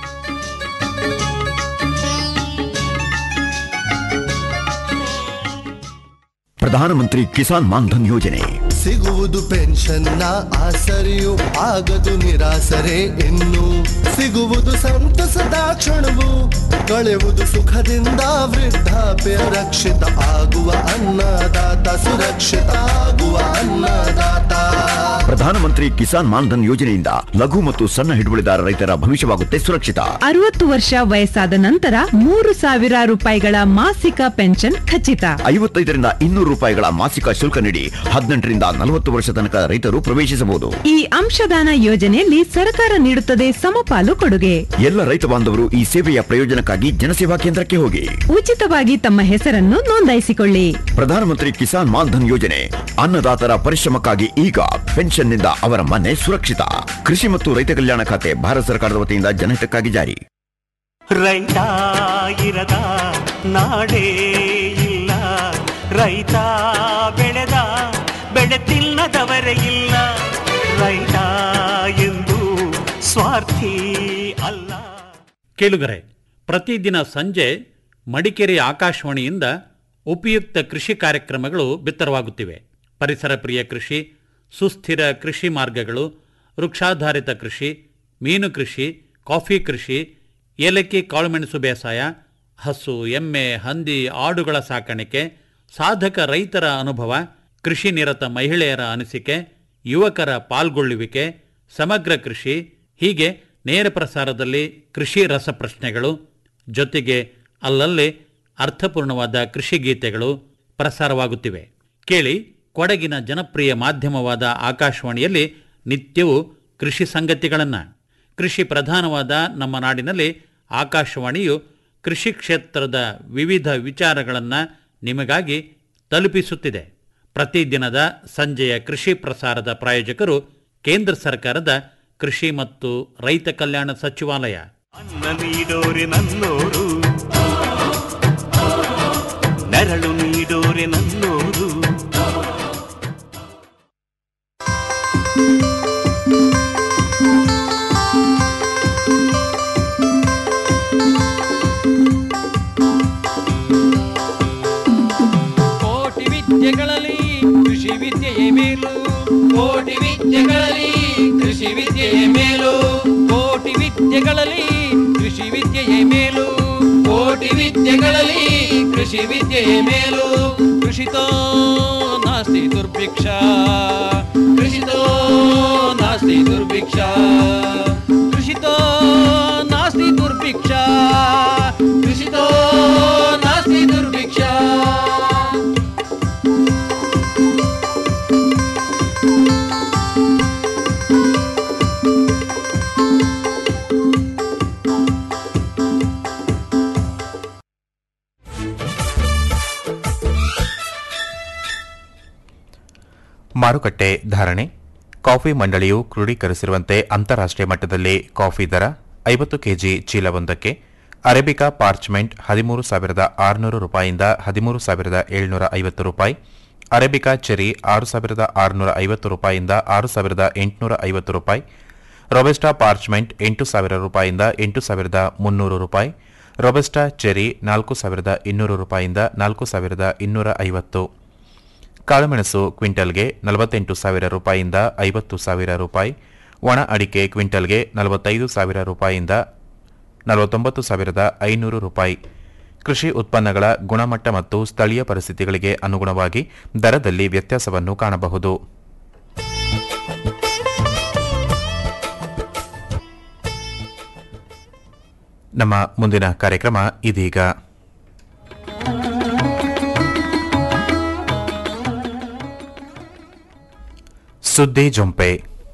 Speaker 9: ಪ್ರಧಾನಮಂತ್ರಿ ಕಿಸಾನ್ ಮಾನ್ಧನ್ ಯೋಜನೆ
Speaker 10: ಸಿಗುವುದು ಪೆನ್ಷನ್ನ ಆಸರೆಯು ಆಗದು ನಿರಾಸರೆ ಇನ್ನು ಸಿಗುವುದು ಸಂತಸದ ಕ್ಷಣವು ಕಳೆಯುವುದು ಸುಖದಿಂದ ವೃದ್ಧಾಪ್ಯ ರಕ್ಷಿತ ಆಗುವ ಅನ್ನದಾತ ಸುರಕ್ಷಿತ ಆಗುವ ಅನ್ನದಾತ
Speaker 9: ಪ್ರಧಾನಮಂತ್ರಿ ಕಿಸಾನ್ ಮಾನ್ಧನ್ ಯೋಜನೆಯಿಂದ ಲಘು ಮತ್ತು ಸಣ್ಣ ಹಿಡುವಳಿದಾರ ರೈತರ ಭವಿಷ್ಯವಾಗುತ್ತೆ ಸುರಕ್ಷಿತ
Speaker 11: ಅರವತ್ತು ವರ್ಷ ವಯಸ್ಸಾದ ನಂತರ ಮೂರು ಸಾವಿರ ರೂಪಾಯಿಗಳ ಮಾಸಿಕ ಪೆನ್ಷನ್ ಖಚಿತ
Speaker 9: ಐವತ್ತೈದರಿಂದ ಇನ್ನೂರು ರೂಪಾಯಿಗಳ ಮಾಸಿಕ ಶುಲ್ಕ ನೀಡಿ ಹದಿನೆಂಟರಿಂದ ನಲವತ್ತು ವರ್ಷ ತನಕ ರೈತರು ಪ್ರವೇಶಿಸಬಹುದು
Speaker 11: ಈ ಅಂಶದಾನ ಯೋಜನೆಯಲ್ಲಿ ಸರ್ಕಾರ ನೀಡುತ್ತದೆ ಸಮಪಾಲು ಕೊಡುಗೆ
Speaker 9: ಎಲ್ಲ ರೈತ ಬಾಂಧವರು ಈ ಸೇವೆಯ ಪ್ರಯೋಜನಕ್ಕಾಗಿ ಜನಸೇವಾ ಕೇಂದ್ರಕ್ಕೆ ಹೋಗಿ
Speaker 11: ಉಚಿತವಾಗಿ ತಮ್ಮ ಹೆಸರನ್ನು ನೋಂದಾಯಿಸಿಕೊಳ್ಳಿ
Speaker 9: ಪ್ರಧಾನಮಂತ್ರಿ ಕಿಸಾನ್ ಮಾನ್ಧನ್ ಯೋಜನೆ ಅನ್ನದಾತರ ಪರಿಶ್ರಮಕ್ಕಾಗಿ ಈಗ ಪೆನ್ಷನ್ನಿಂದ ಅವರ ಮನೆ ಸುರಕ್ಷಿತ ಕೃಷಿ ಮತ್ತು ರೈತ ಕಲ್ಯಾಣ ಖಾತೆ ಭಾರತ ಸರ್ಕಾರದ ವತಿಯಿಂದ ಜನಹಿತಕ್ಕಾಗಿ ಜಾರಿ
Speaker 12: ರೈತ ಇರದ ನಾಡೇ ಇಲ್ಲ ರೈತ ಬೆಳೆದ ಬೆಳೆ ತಿನ್ನದವರೇ ಇಲ್ಲ ರೈತ ಎಂದು ಸ್ವಾರ್ಥಿ ಅಲ್ಲ
Speaker 7: ಕೇಳುಗರೆ ಪ್ರತಿದಿನ ಸಂಜೆ ಮಡಿಕೇರಿ ಆಕಾಶವಾಣಿಯಿಂದ ಉಪಯುಕ್ತ ಕೃಷಿ ಕಾರ್ಯಕ್ರಮಗಳು ಬಿತ್ತರವಾಗುತ್ತಿವೆ ಪರಿಸರ ಪ್ರಿಯ ಕೃಷಿ ಸುಸ್ಥಿರ ಕೃಷಿ ಮಾರ್ಗಗಳು ವೃಕ್ಷಾಧಾರಿತ ಕೃಷಿ ಮೀನು ಕೃಷಿ ಕಾಫಿ ಕೃಷಿ ಏಲಕ್ಕಿ ಕಾಳುಮೆಣಸು ಬೇಸಾಯ ಹಸು ಎಮ್ಮೆ ಹಂದಿ ಆಡುಗಳ ಸಾಕಾಣಿಕೆ ಸಾಧಕ ರೈತರ ಅನುಭವ ಕೃಷಿ ನಿರತ ಮಹಿಳೆಯರ ಅನಿಸಿಕೆ ಯುವಕರ ಪಾಲ್ಗೊಳ್ಳುವಿಕೆ ಸಮಗ್ರ ಕೃಷಿ ಹೀಗೆ ನೇರ ಪ್ರಸಾರದಲ್ಲಿ ಕೃಷಿ ರಸಪ್ರಶ್ನೆಗಳು ಜೊತೆಗೆ ಅಲ್ಲಲ್ಲಿ ಅರ್ಥಪೂರ್ಣವಾದ ಕೃಷಿ ಗೀತೆಗಳು ಪ್ರಸಾರವಾಗುತ್ತಿವೆ ಕೇಳಿ ಕೊಡಗಿನ ಜನಪ್ರಿಯ ಮಾಧ್ಯಮವಾದ ಆಕಾಶವಾಣಿಯಲ್ಲಿ ನಿತ್ಯವೂ ಕೃಷಿ ಸಂಗತಿಗಳನ್ನು ಕೃಷಿ ಪ್ರಧಾನವಾದ ನಮ್ಮ ನಾಡಿನಲ್ಲಿ ಆಕಾಶವಾಣಿಯು ಕೃಷಿ ಕ್ಷೇತ್ರದ ವಿವಿಧ ವಿಚಾರಗಳನ್ನು ನಿಮಗಾಗಿ ತಲುಪಿಸುತ್ತಿದೆ ಪ್ರತಿದಿನದ ಸಂಜೆಯ ಕೃಷಿ ಪ್ರಸಾರದ ಪ್ರಾಯೋಜಕರು ಕೇಂದ್ರ ಸರ್ಕಾರದ ಕೃಷಿ ಮತ್ತು ರೈತ ಕಲ್ಯಾಣ ಸಚಿವಾಲಯ
Speaker 12: ಅನ್ನ ನೀಡೋರೆ ನನ್ನೋರು ನೆರಳು ನೀಡೋರೆ ನನ್ನೋರು
Speaker 3: ಕೋಟಿ ವಿದ್ಯೆಗಳಲ್ಲಿ ಕೃಷಿ ವಿದ್ಯೆಯೇ ಮೇಲು ಕೋಟಿ ವಿದ್ಯೆಗಳಲ್ಲಿ ಕೃಷಿ ವಿದ್ಯೆಯೇ ಮೇಲು ಕೋಟಿ ವಿದ್ಯೆಗಳಲ್ಲಿ ಕೃಷಿ ವಿದ್ಯೆಯೇ ಮೇಲು ಕೋಟಿ ವಿದ್ಯೆಗಳಲ್ಲಿ ಕೃಷಿ ವಿದ್ಯೆಯೇ ಮೇಲು ಕೃಷಿತೋ ನಾಸ್ತಿ ದುರ್ಭಿಕ್ಷ ಕೃಷಿತೋ ನಾಸ್ತಿ ದುರ್ಭಿಕ್ಷ ಕೃಷಿತೋ ನಾಸ್ತಿ ದುರ್ಭಿಕ್ಷ ಕೃಷಿತೋ ನಾಸ್ತಿ ದುರ್ಭಿಕ್ಷ
Speaker 2: ಮಾರುಕಟ್ಟೆ ಧಾರಣೆ ಕಾಫಿ ಮಂಡಳಿಯು ಕ್ರೋಢೀಕರಿಸಿರುವಂತೆ ಅಂತಾರಾಷ್ಟ್ರೀಯ ಮಟ್ಟದಲ್ಲಿ ಕಾಫಿ ದರ ಐವತ್ತು ಕೆಜಿ ಚೀಲವೊಂದಕ್ಕೆ ಅರೇಬಿಕಾ ಪಾರ್ಚ್ಮೆಂಟ್ ಹದಿಮೂರು ಸಾವಿರದ ಆರುನೂರು ರೂಪಾಯಿಯಿಂದ ಹದಿಮೂರು ಸಾವಿರದ ಏಳ್ನೂರ ಐವತ್ತು ರೂಪಾಯಿ ಅರೇಬಿಕಾ ಚೆರಿ ಆರು ಸಾವಿರದ ಆರುನೂರ ಐವತ್ತು ರೂಪಾಯಿಯಿಂದ ಆರು ಸಾವಿರದ ಎಂಟುನೂರ ಐವತ್ತು ರೂಪಾಯಿ ರೊಬೆಸ್ಟಾ ಪಾರ್ಚ್ಮೆಂಟ್ ಎಂಟು ಸಾವಿರ ರೂಪಾಯಿಯಿಂದ ಎಂಟು ಸಾವಿರದ ಮುನ್ನೂರು ರೂಪಾಯಿ ರೊಬೆಸ್ಟಾ ಚೆರಿ ನಾಲ್ಕು ಸಾವಿರದ ಇನ್ನೂರು ರೂಪಾಯಿಯಿಂದ ನಾಲ್ಕು ಸಾವಿರದ ಇನ್ನೂರ ಐವತ್ತು ಕಾಳುಮೆಣಸು ಕ್ವಿಂಟಲ್ಗೆ ನಲವತ್ತೆಂಟು ಸಾವಿರ ರೂಪಾಯಿಯಿಂದ ಐವತ್ತು ಸಾವಿರ ರೂಪಾಯಿ ಒಣ ಅಡಿಕೆ ಕ್ವಿಂಟಲ್ಗೆ ನಲವತ್ತೈದು ಸಾವಿರ ರೂಪಾಯಿಯಿಂದ ನಲವತ್ತೊಂಬತ್ತು ಸಾವಿರದ ಐನೂರು ರೂಪಾಯಿ ಕೃಷಿ ಉತ್ಪನ್ನಗಳ ಗುಣಮಟ್ಟ ಮತ್ತು ಸ್ಥಳೀಯ ಪರಿಸ್ಥಿತಿಗಳಿಗೆ ಅನುಗುಣವಾಗಿ ದರದಲ್ಲಿ ವ್ಯತ್ಯಾಸವನ್ನು ಕಾಣಬಹುದು ನಮ್ಮ ಮುಂದಿನ ಕಾರ್ಯಕ್ರಮ ಇದೀಗ ಸುದ್ದಿ ಜೊಂಪೆ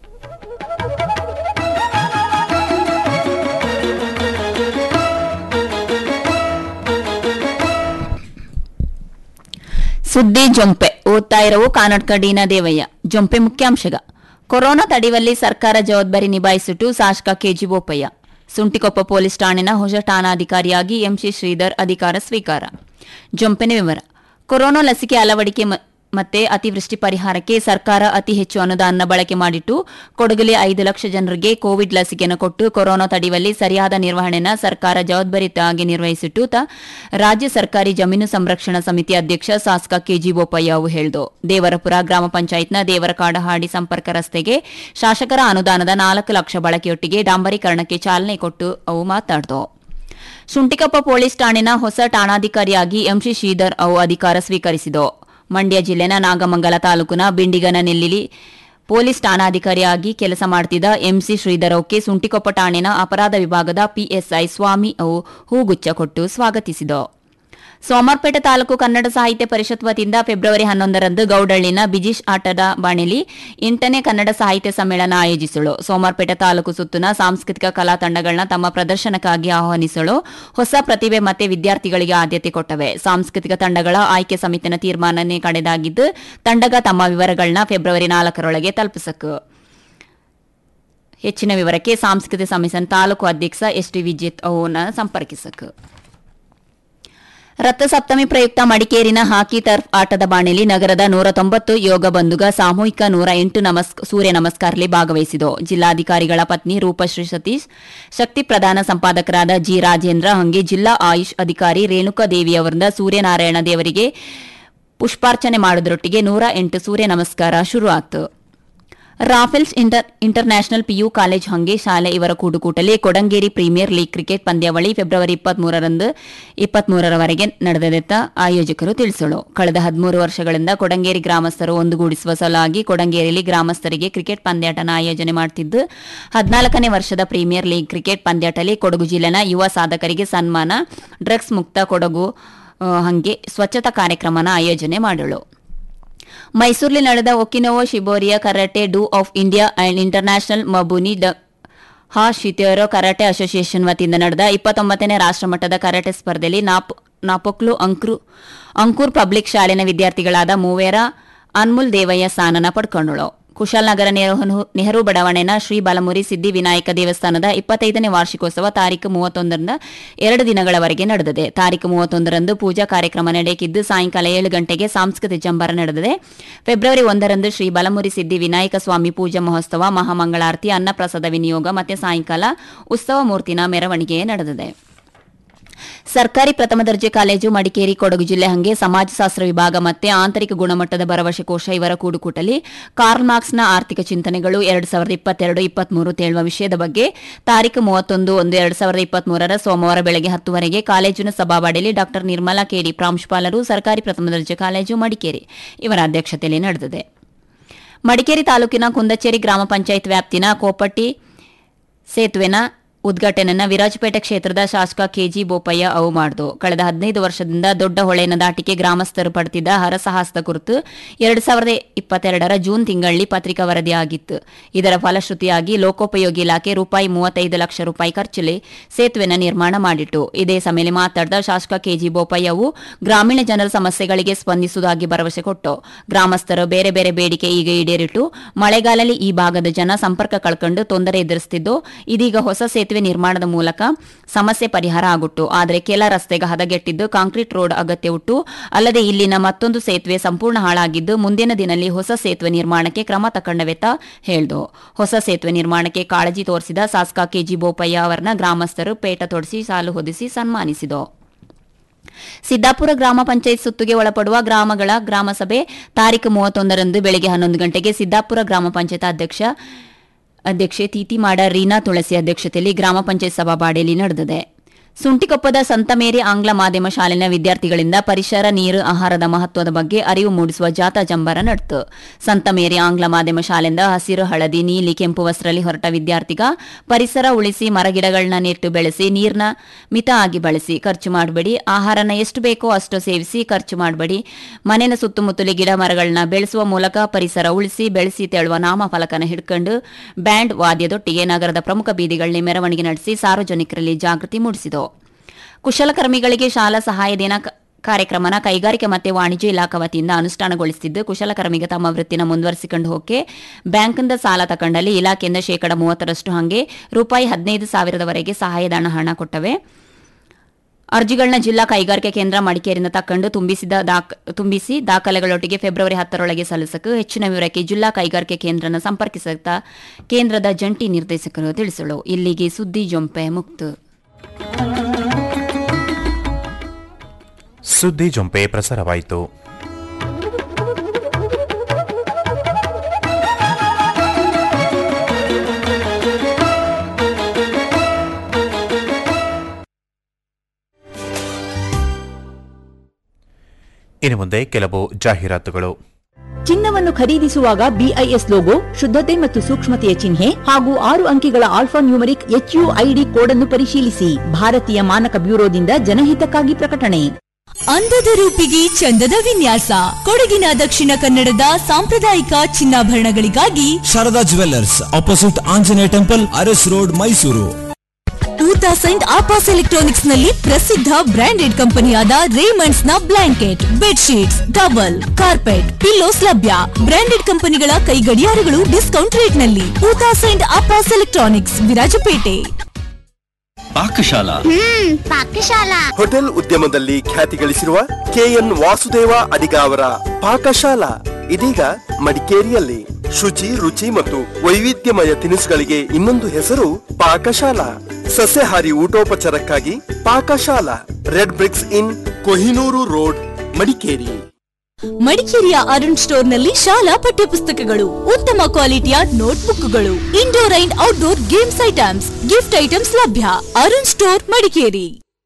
Speaker 4: ಸುದ್ದಿ ಜೊಂಪೆ ಓದ್ತಾ ಇರವು ಕಾನಡ್ಕ ಡೀನಾ ದೇವಯ್ಯ ಜೊಂಪೆ ಮುಖ್ಯಾಂಶಗ ಕೊರೋನಾ ತಡೆಯುವಲ್ಲಿ ಸರ್ಕಾರ ಜವಾಬ್ದಾರಿ ನಿಭಾಯಿಸಿಟ್ಟು ಶಾಸಕ ಕೆಜಿ ಬೋಪಯ್ಯ ಸುಂಟಿಕೊಪ್ಪ ಪೊಲೀಸ್ ಠಾಣೆನ ಹೊಸ ಠಾಣಾಧಿಕಾರಿಯಾಗಿ ಎಂಸಿ ಶ್ರೀಧರ್ ಅಧಿಕಾರ ಸ್ವೀಕಾರ ಜೊಂಪೆನ ವಿವರ ಕೊರೋನಾ ಲಸಿಕೆ ಅಳವಡಿಕೆ ಮ- ಮತ್ತೆ ಅತಿವೃಷ್ಟಿ ಪರಿಹಾರಕ್ಕೆ ಸರ್ಕಾರ ಅತಿ ಹೆಚ್ಚು ಅನುದಾನ ಬಳಕೆ ಮಾಡಿಟ್ಟು ಕೊಡಗಲಿ ಐದು ಲಕ್ಷ ಜನರಿಗೆ ಕೋವಿಡ್ ಲಸಿಕೆಯನ್ನು ಕೊಟ್ಟು ಕೊರೋನಾ ತಡೆಯುವಲ್ಲಿ ಸರಿಯಾದ ನಿರ್ವಹಣೆನ ಸರ್ಕಾರ ಜವಾಬ್ದಾರಿಯುತವಾಗಿ ನಿರ್ವಹಿಸಿಟ್ಟು ತ ರಾಜ್ಯ ಸರ್ಕಾರಿ ಜಮೀನು ಸಂರಕ್ಷಣಾ ಸಮಿತಿ ಅಧ್ಯಕ್ಷ ಶಾಸಕ ಕೆಜಿ ಬೋಪಯ್ಯ ಅವು ಹೇಳಿದು ದೇವರಪುರ ಗ್ರಾಮ ಪಂಚಾಯತ್ನ ದೇವರಕಾಡಹಾಡಿ ಸಂಪರ್ಕ ರಸ್ತೆಗೆ ಶಾಸಕರ ಅನುದಾನದ ನಾಲ್ಕು ಲಕ್ಷ ಬಳಕೆಯೊಟ್ಟಿಗೆ ಡಾಂಬರೀಕರಣಕ್ಕೆ ಚಾಲನೆ ಕೊಟ್ಟು ಅವು ಮಾತಾಡ್ದು ಸುಂಟಿಕೊಪ್ಪ ಪೊಲೀಸ್ ಠಾಣೆನ ಹೊಸ ಠಾಣಾಧಿಕಾರಿಯಾಗಿ ಎಂಸಿ ಶ್ರೀಧರ್ ಅವು ಅಧಿಕಾರ ಸ್ವೀಕರಿಸಿದ್ದು ಮಂಡ್ಯ ಜಿಲ್ಲೆನ ನಾಗಮಂಗಲ ತಾಲೂಕಿನ ಬಿಂಡಿಗನ ನೆಲ್ಲಿಲಿ ಪೊಲೀಸ್ ಠಾಣಾಧಿಕಾರಿಯಾಗಿ ಕೆಲಸ ಮಾಡುತ್ತಿದ್ದ ಎಂಸಿ ಶ್ರೀಧರವ್ಗೆ ಸುಂಟಿಕೊಪ್ಪ ಠಾಣೆನ ಅಪರಾಧ ವಿಭಾಗದ ಪಿಎಸ್ಐ ಸ್ವಾಮಿ ಅವು ಹೂಗುಚ್ಛ ಕೊಟ್ಟು ಸ್ವಾಗತಿಸಿದ ಸೋಮವಾರಪೇಟೆ ತಾಲೂಕು ಕನ್ನಡ ಸಾಹಿತ್ಯ ಪರಿಷತ್ ವತಿಯಿಂದ ಫೆಬ್ರವರಿ ಹನ್ನೊಂದರಂದು ಗೌಡಳ್ಳಿನ ಬಿಜಿಶ್ ಆಟದ ಬಾಣಿಲಿ ಎಂಟನೇ ಕನ್ನಡ ಸಾಹಿತ್ಯ ಸಮ್ಮೇಳನ ಆಯೋಜಿಸಲು ಸೋಮವಾರಪೇಟೆ ತಾಲೂಕು ಸುತ್ತಲಿನ ಸಾಂಸ್ಕೃತಿಕ ಕಲಾ ತಂಡಗಳನ್ನ ತಮ್ಮ ಪ್ರದರ್ಶನಕ್ಕಾಗಿ ಆಹ್ವಾನಿಸಲು ಹೊಸ ಪ್ರತಿಭೆ ಮತ್ತೆ ವಿದ್ಯಾರ್ಥಿಗಳಿಗೆ ಆದ್ಯತೆ ಕೊಟ್ಟವೆ ಸಾಂಸ್ಕೃತಿಕ ತಂಡಗಳ ಆಯ್ಕೆ ಸಮಿತಿನ ತೀರ್ಮಾನನೇ ಕಡೆದಾಗಿದ್ದು ತಂಡಗ ತಮ್ಮ ವಿವರಗಳನ್ನ ಫೆಬ್ರವರಿ ನಾಲ್ಕರೊಳಗೆ ತಲುಪಿಸಕು ಹೆಚ್ಚಿನ ವಿವರಕ್ಕೆ ಸಾಂಸ್ಕೃತಿಕ ಸಮಿತಿಯ ತಾಲೂಕು ಅಧ್ಯಕ್ಷ ಎಸ್ ಟಿ ವಿಜಿತ್ ಅವನ ಸಂಪರ್ಕಿಸಕು ರಥಸಪ್ತಮಿ ಪ್ರಯುಕ್ತ ಮಡಿಕೇರಿನ ಹಾಕಿ ಟರ್ಫ್ ಆಟದ ಬಾಣೆಲಿ ನಗರದ ನೂರ ತೊಂಬತ್ತು ಯೋಗ ಬಂಧುಗ ಸಾಮೂಹಿಕ ನೂರ ಎಂಟು ನಮಸ್ ಸೂರ್ಯ ನಮಸ್ಕಾರದಲ್ಲಿ ಭಾಗವಹಿಸಿತು ಜಿಲ್ಲಾಧಿಕಾರಿಗಳ ಪತ್ನಿ ರೂಪಶ್ರೀ ಸತೀಶ್ ಶಕ್ತಿ ಪ್ರಧಾನ ಸಂಪಾದಕರಾದ ಜಿ ರಾಜೇಂದ್ರ ಹಂಗೆ ಜಿಲ್ಲಾ ಆಯುಷ್ ಅಧಿಕಾರಿ ರೇಣುಕಾ ದೇವಿಯವರಿಂದ ಸೂರ್ಯನಾರಾಯಣ ದೇವರಿಗೆ ಪುಷ್ಪಾರ್ಚನೆ ಮಾಡುವುದರೊಟ್ಟಿಗೆ ನೂರ ಎಂಟು ಸೂರ್ಯ ನಮಸ್ಕಾರ ಶುರುವಾಯಿತು Raffles inter international PU college ಹಂಗೆ ಶಾಲೆ ಇವರ ಕೂಡುಕೂಟಲಿ ಕೊಡಂಗೇರಿ ಪ್ರೀಮಿಯರ್ ಲೀಗ್ ಕ್ರಿಕೆಟ್ ಪಂದ್ಯಾವಳಿ ಫೆಬ್ರವರಿ ಇಪ್ಪತ್ಮೂರರಂದು ಇಪ್ಪತ್ಮೂರರವರೆಗೆ ನಡೆದದೆತ್ತ ಆಯೋಜಕರು ತಿಳಿಸಲು ಕಳೆದ ಹದಿಮೂರು ವರ್ಷಗಳಿಂದ ಕೊಡಂಗೇರಿ ಗ್ರಾಮಸ್ಥರು ಒಂದುಗೂಡಿಸುವ ಸಲುವಾಗಿ ಕೊಡಂಗೇರಿಯಲ್ಲಿ ಗ್ರಾಮಸ್ಥರಿಗೆ ಕ್ರಿಕೆಟ್ ಪಂದ್ಯಾಟನ ಆಯೋಜನೆ ಮಾಡುತ್ತಿದ್ದು ಹದಿನಾಲ್ಕನೇ ವರ್ಷದ ಪ್ರೀಮಿಯರ್ ಲೀಗ್ ಕ್ರಿಕೆಟ್ ಪಂದ್ಯಾಟಲಿ ಕೊಡಗು ಜಿಲ್ಲೆನ ಯುವ ಸಾಧಕರಿಗೆ ಸನ್ಮಾನ ಡ್ರಗ್ಸ್ ಮುಕ್ತ ಕೊಡಗು ಆ, ಹಂಗೆ ಸ್ವಚ್ಛತಾ ಕಾರ್ಯಕ್ರಮನ ಆಯೋಜನೆ ಮಾಡಲು ಮೈಸೂರಿನಲ್ಲಿ ನಡೆದ ಒಕಿನೋವೋ ಶಿಬೋರಿಯಾ karate do of India and international Mabuni ಡ ಹಾ ಶಿತಿಯರೋ ಕರಾಟೆ ಅಸೋಸಿಯೇಷನ್ ವತಿಯಿಂದ ನಡೆದ ಇಪ್ಪತ್ತೊಂಬತ್ತನೇ ರಾಷ್ಟ್ರಮಟ್ಟದ ಕರಾಟೆ ಸ್ಪರ್ಧೆಯಲ್ಲಿ ನಾಪ್ ನಾಪೊಕ್ಲು ಅಂಕ್ರು ಅಂಕೂರ್ ಪಬ್ಲಿಕ್ ಶಾಲೆನ ವಿದ್ಯಾರ್ಥಿಗಳಾದ ಮೂವೇರ ಅನ್ಮುಲ್ ದೇವಯ್ಯ ಸ್ಥಾನನ ಪಡ್ಕೊಂಡಳು ಕುಶಾಲನಗರ ನೆಹರು ನೆಹರು ಬಡಾವಣೆನ ಶ್ರೀ ಬಾಲಮುರಿ ಸಿದ್ದಿ ವಿನಾಯಕ ದೇವಸ್ಥಾನದ ಇಪ್ಪತ್ತೈದನೇ ವಾರ್ಷಿಕೋತ್ಸವ ತಾರೀಕು ಮೂವತ್ತೊಂದರಿಂದ ಎರಡು ದಿನಗಳವರೆಗೆ ನಡೆದಿದೆ ತಾರೀಕು ಮೂವತ್ತೊಂದರಂದು ಪೂಜಾ ಕಾರ್ಯಕ್ರಮ ನಡೆಯಕ್ಕಿದ್ದು ಸಾಯಂಕಾಲ ಏಳು ಗಂಟೆಗೆ ಸಾಂಸ್ಕೃತಿಕ ಜಂಬರ ನಡೆದಿದೆ ಫೆಬ್ರವರಿ ಒಂದರಂದು ಶ್ರೀ ಬಲಮುರಿ ಸಿದ್ದಿ ವಿನಾಯಕ ಸ್ವಾಮಿ ಪೂಜಾ ಮಹೋತ್ಸವ ಮಹಾಮಂಗಳಾರತಿ ಅನ್ನಪ್ರಸಾದ ವಿನಿಯೋಗ ಮತ್ತೆ ಸಾಯಂಕಾಲ ಉತ್ಸವ ಮೂರ್ತಿನ ಮೆರವಣಿಗೆ ನಡೆದಿದೆ ಸರ್ಕಾರಿ ಪ್ರಥಮ ದರ್ಜೆ ಕಾಲೇಜು ಮಡಿಕೇರಿ ಕೊಡಗು ಜಿಲ್ಲೆ ಹಂಗೆ ಸಮಾಜಶಾಸ್ತ್ರ ವಿಭಾಗ ಮತ್ತೆ ಆಂತರಿಕ ಗುಣಮಟ್ಟದ ಭರವಸೆ ಕೋಶ ಇವರ ಕೂಡುಕೂಟಲಿ ಕಾರ್ಲ್ ಮಾರ್ಕ್ಸ್ನ ಆರ್ಥಿಕ ಚಿಂತನೆಗಳು ಎರಡ್ ಸಾವಿರದ ಇಪ್ಪತ್ತೆರಡು ಇಪ್ಪತ್ಮೂರು ತೇಳುವ ವಿಷಯದ ಬಗ್ಗೆ ತಾರೀಕು ಮೂವತ್ತೊಂದು ಒಂದು ಎರಡ್ ಸಾವಿರದ ಇಪ್ಪತ್ಮೂರರ ಸೋಮವಾರ ಬೆಳಗ್ಗೆ ಹತ್ತುವರೆಗೆ ಕಾಲೇಜಿನ ಸಭಾವಾಡಿಯಲ್ಲಿ ಡಾ ನಿರ್ಮಲಾ ಕೆಡಿ ಪ್ರಾಂಶುಪಾಲರು ಸರ್ಕಾರಿ ಪ್ರಥಮ ದರ್ಜೆ ಕಾಲೇಜು ಮಡಿಕೇರಿ ಇವರ ಅಧ್ಯಕ್ಷತೆಯಲ್ಲಿ ನಡೆದಿದೆ ಮಡಿಕೇರಿ ತಾಲೂಕಿನ ಕುಂದಚೇರಿ ಗ್ರಾಮ ಪಂಚಾಯತ್ ವ್ಯಾಪ್ತಿನ ಕೋಪಟ್ಟಿ ಸೇತುವೆನ ಉದ್ಘಾಟನೆಯನ್ನ ವಿರಾಜಪೇಟೆ ಕ್ಷೇತ್ರದ ಶಾಸಕ ಕೆಜಿ ಬೋಪಯ್ಯ ಅವು ಮಾಡಿದು ಕಳೆದ ಹದಿನೈದು ವರ್ಷದಿಂದ ದೊಡ್ಡ ಹೊಳೆನ ದಾಟಿಕೆ ಗ್ರಾಮಸ್ಥರು ಪಡೆದಿದ್ದ ಹರಸಾಹಸದ ಕುರಿತು ಎರಡು ಸಾವಿರದ ಇಪ್ಪತ್ತೆರಡರ ಜೂನ್ ತಿಂಗಳಲ್ಲಿ ಪತ್ರಿಕಾ ವರದಿಯಾಗಿತ್ತು ಇದರ ಫಲಶ್ರುತಿಯಾಗಿ ಲೋಕೋಪಯೋಗಿ ಇಲಾಖೆ ರೂಪಾಯಿ ಮೂವತ್ತೈದು ಲಕ್ಷ ರೂಪಾಯಿ ಖರ್ಚಲ್ಲಿ ಸೇತುವೆನ ನಿರ್ಮಾಣ ಮಾಡಿಟ್ಟು ಇದೇ ಸಮಯದಲ್ಲಿ ಮಾತನಾಡಿದ ಶಾಸಕ ಕೆಜಿ ಬೋಪಯ್ಯವು ಗ್ರಾಮೀಣ ಜನರ ಸಮಸ್ಯೆಗಳಿಗೆ ಸ್ಪಂದಿಸುವುದಾಗಿ ಭರವಸೆ ಕೊಟ್ಟು ಗ್ರಾಮಸ್ಥರು ಬೇರೆ ಬೇರೆ ಬೇಡಿಕೆ ಈಗ ಈಡೇರಿಟ್ಟು ಮಳೆಗಾಲದಲ್ಲಿ ಈ ಭಾಗದ ಜನ ಸಂಪರ್ಕ ಕಳ್ಕೊಂಡು ತೊಂದರೆ ಎದುರಿಸುತ್ತಿದ್ದು ಇದೀಗ ಹೊಸ ಸೇತುವೆ ನಿರ್ಮಾಣದ ಮೂಲಕ ಸಮಸ್ಯೆ ಪರಿಹಾರ ಆಗುಟ್ಟು ಆದರೆ ಕೆಲ ರಸ್ತೆಗೆ ಹದಗೆಟ್ಟಿದ್ದು ಕಾಂಕ್ರೀಟ್ ರೋಡ್ ಅಗತ್ಯ ಉಂಟು ಅಲ್ಲದೆ ಇಲ್ಲಿನ ಮತ್ತೊಂದು ಸೇತುವೆ ಸಂಪೂರ್ಣ ಹಾಳಾಗಿದ್ದು ಮುಂದಿನ ದಿನದಲ್ಲಿ ಹೊಸ ಸೇತುವೆ ನಿರ್ಮಾಣಕ್ಕೆ ಕ್ರಮ ತಕೊಂಡವೆತ ಹೇಳ್ದು ಹೊಸ ಸೇತುವೆ ನಿರ್ಮಾಣಕ್ಕೆ ಕಾಳಜಿ ತೋರಿಸಿದ ಶಾಸಕ ಕೆಜಿ ಬೋಪಯ್ಯ ಅವರನ್ನ ಗ್ರಾಮಸ್ಥರು ಪೇಟ ತೊಡಿಸಿ ಸಾಲು ಹೊದಿಸಿ ಸನ್ಮಾನಿಸಿದರು ಸಿದ್ದಾಪುರ ಗ್ರಾಮ ಪಂಚಾಯತ್ ಸುತ್ತುಗೆ ಒಳಪಡುವ ಗ್ರಾಮಗಳ ಗ್ರಾಮಸಭೆ ತಾರೀಕು ಮೂವತ್ತೊಂದರಂದು ಬೆಳಗ್ಗೆ ಹನ್ನೊಂದು ಗಂಟೆಗೆ ಸಿದ್ದಾಪುರ ಗ್ರಾಮ ಪಂಚಾಯತ್ ಅಧ್ಯಕ್ಷ ಅಧ್ಯಕ್ಷೆ ತೀತಿಮಾಡ ರೀನಾ ತುಳಸಿ ಅಧ್ಯಕ್ಷತೆಯಲ್ಲಿ ಗ್ರಾಮ ಪಂಚಾಯತ್ ಸಭಾಬಾಡಿಯಲ್ಲಿ ನಡೆದಿದೆ ಸುಂಟಿಕೊಪ್ಪದ ಸಂತ ಮೇರಿ ಆಂಗ್ಲ ಮಾಧ್ಯಮ ಶಾಲೆನ ವಿದ್ಯಾರ್ಥಿಗಳಿಂದ ಪರಿಸರ ನೀರು ಆಹಾರದ ಮಹತ್ವದ ಬಗ್ಗೆ ಅರಿವು ಮೂಡಿಸುವ ಜಾಥಾ ಜಂಬರ ನಡೆತು ಸಂತ ಮೇರಿ ಆಂಗ್ಲ ಮಾಧ್ಯಮ ಶಾಲೆಯಿಂದ ಹಸಿರು ಹಳದಿ ನೀಲಿ ಕೆಂಪು ವಸ್ತ್ರದಲ್ಲಿ ಹೊರಟ ವಿದ್ಯಾರ್ಥಿಗ ಪರಿಸರ ಉಳಿಸಿ ಮರಗಿಡಗಳನ್ನ ನೆಟ್ಟು ಬೆಳೆಸಿ ನೀರ್ನ ಮಿತ ಆಗಿ ಬಳಸಿ ಖರ್ಚು ಮಾಡಬೇಡಿ ಆಹಾರನ ಎಷ್ಟು ಬೇಕೋ ಅಷ್ಟು ಸೇವಿಸಿ ಖರ್ಚು ಮಾಡಬೇಡಿ ಮನೆಯ ಸುತ್ತಮುತ್ತಲಿ ಗಿಡ ಮರಗಳನ್ನ ಬೆಳೆಸುವ ಮೂಲಕ ಪರಿಸರ ಉಳಿಸಿ ಬೆಳೆಸಿ ತೆಳುವ ನಾಮಫಲಕನ ಹಿಡ್ಕೊಂಡು ಬ್ಯಾಂಡ್ ವಾದ್ಯದೊಟ್ಟಿಗೆ ನಗರದ ಪ್ರಮುಖ ಬೀದಿಗಳಲ್ಲಿ ಮೆರವಣಿಗೆ ನಡೆಸಿ ಸಾರ್ವಜನಿಕರಲ್ಲಿ ಜಾಗೃತಿ ಮೂಡಿಸಿತು ಕುಶಲಕರ್ಮಿಗಳಿಗೆ ಶಾಲಾ ಸಹಾಯಧನ ಕ- ಕಾರ್ಯಕ್ರಮನ ಕೈಗಾರಿಕೆ ಮತ್ತು ವಾಣಿಜ್ಯ ಇಲಾಖಾ ವತಿಯಿಂದ ಅನುಷ್ಠಾನಗೊಳಿಸುತ್ತಿದ್ದು ಕುಶಲಕರ್ಮಿಗೆ ತಮ್ಮ ವೃತ್ತಿನ ಮುಂದುವರಿಸಿಕೊಂಡು ಹೋಗಕ್ಕೆ ಬ್ಯಾಂಕಿಂದ ಸಾಲ ತಕೊಂಡಲ್ಲಿ ಇಲಾಖೆಯಿಂದ ಶೇಕಡ ಮೂವತ್ತರಷ್ಟು ಹಂಗೆ ರೂಪಾಯಿ ಹದಿನೈದು ಸಾವಿರದವರೆಗೆ ಸಹಾಯಧನ ಹಣ ಕೊಟ್ಟವೆ ಅರ್ಜಿಗಳನ್ನ ಜಿಲ್ಲಾ ಕೈಗಾರಿಕೆ ಕೇಂದ್ರ ಮಡಿಕೇರಿಯಿಂದ ತಕೊಂಡು ತುಂಬಿಸಿದ ದಾಖ ತುಂಬಿಸಿ ದಾಖಲೆಗಳೊಟ್ಟಿಗೆ ಫೆಬ್ರವರಿ ಹತ್ತರೊಳಗೆ ಸಲ್ಲಿಸಕ್ಕೆ ಹೆಚ್ಚಿನ ವಿವರಕ್ಕೆ ಜಿಲ್ಲಾ ಕೈಗಾರಿಕೆ ಕೇಂದ್ರನ ಸಂಪರ್ಕಿಸುತ್ತಾ ಕೇಂದ್ರದ ಜಂಟಿ ನಿರ್ದೇಶಕರು ತಿಳಿಸಲು ಇಲ್ಲಿಗೆ ಸುದ್ದಿ ಜೊಂಪೆ ಮುಕ್ತು
Speaker 2: ಸುದ್ದಿ ಜೊಂಪೆ ಪ್ರಸಾರವಾಯಿತು ಇನ್ನು ಮುಂದೆ ಕೆಲವು ಜಾಹೀರಾತುಗಳು
Speaker 13: ಚಿನ್ನವನ್ನು ಖರೀದಿಸುವಾಗ ಬಿಐಎಸ್ ಲೋಗೋ ಶುದ್ಧತೆ ಮತ್ತು ಸೂಕ್ಷ್ಮತೆಯ ಚಿಹ್ನೆ ಹಾಗೂ ಆರು ಅಂಕಿಗಳ ಆಲ್ಫಾ ನ್ಯೂಮರಿಕ್ ಎಚ್ಯುಐಡಿ ಕೋಡ್ ಅನ್ನು ಪರಿಶೀಲಿಸಿ ಭಾರತೀಯ ಮಾನಕ ಬ್ಯೂರೋದಿಂದ ಜನಹಿತಕ್ಕಾಗಿ ಪ್ರಕಟಣೆ
Speaker 14: ಅಂದದ ರೂಪಿಗೆ ಚಂದದ ವಿನ್ಯಾಸ ಕೊಡಗಿನ ದಕ್ಷಿಣ ಕನ್ನಡದ ಸಾಂಪ್ರದಾಯಿಕ ಚಿನ್ನಾಭರಣಗಳಿಗಾಗಿ
Speaker 15: Sharada jewellers opposite Anjaneya temple Aras road Mysuru
Speaker 14: two thousand ಆಪಾಸ್ ಎಲೆಕ್ಟ್ರಾನಿಕ್ಸ್ ನಲ್ಲಿ ಪ್ರಸಿದ್ಧ ಬ್ರಾಂಡೆಡ್ ಕಂಪನಿಯಾದ ರೇಮಂಡ್ಸ್ ನ blanket bedsheets towel carpet pillows ಲಭ್ಯ ಬ್ರಾಂಡೆಡ್ ಕಂಪನಿಗಳ ಕೈ ಗಡಿಯಾರಗಳು ಡಿಸ್ಕೌಂಟ್ ರೇಟ್ ನಲ್ಲಿ ಟೂ ತೌಸಂಡ್ ಆಪಾಸ್ ಎಲೆಕ್ಟ್ರಾನಿಕ್ಸ್ ವಿರಾಜಪೇಟೆ
Speaker 16: ಪಾಕಶಾಲಾ
Speaker 17: ಪಾಕಶಾಲಾ ಹೋಟೆಲ್ ಉದ್ಯಮದಲ್ಲಿ ಖ್ಯಾತಿ ಗಳಿಸಿರುವ ಕೆಎನ್ ವಾಸುದೇವ ಅಡಿಗ ಅವರ ಪಾಕಶಾಲಾ ಇದೀಗ ಮಡಿಕೇರಿಯಲ್ಲಿ ಶುಚಿ ರುಚಿ ಮತ್ತು ವೈವಿಧ್ಯಮಯ ತಿನಿಸುಗಳಿಗೆ ಇನ್ನೊಂದು ಹೆಸರು ಪಾಕಶಾಲಾ ಸಸ್ಯಾಹಾರಿ ಊಟೋಪಚಾರಕ್ಕಾಗಿ Pakashala red bricks inn Kohinoor road Madikeri
Speaker 14: ಮಡಿಕೇರಿಯ ಅರುಣ್ ಸ್ಟೋರ್ ನಲ್ಲಿ ಶಾಲಾ ಪಠ್ಯಪುಸ್ತಕಗಳು ಉತ್ತಮ ಕ್ವಾಲಿಟಿಯ ನೋಟ್ಬುಕ್ಗಳು indoor and outdoor games items gift items ಲಭ್ಯ Arun store Madikeri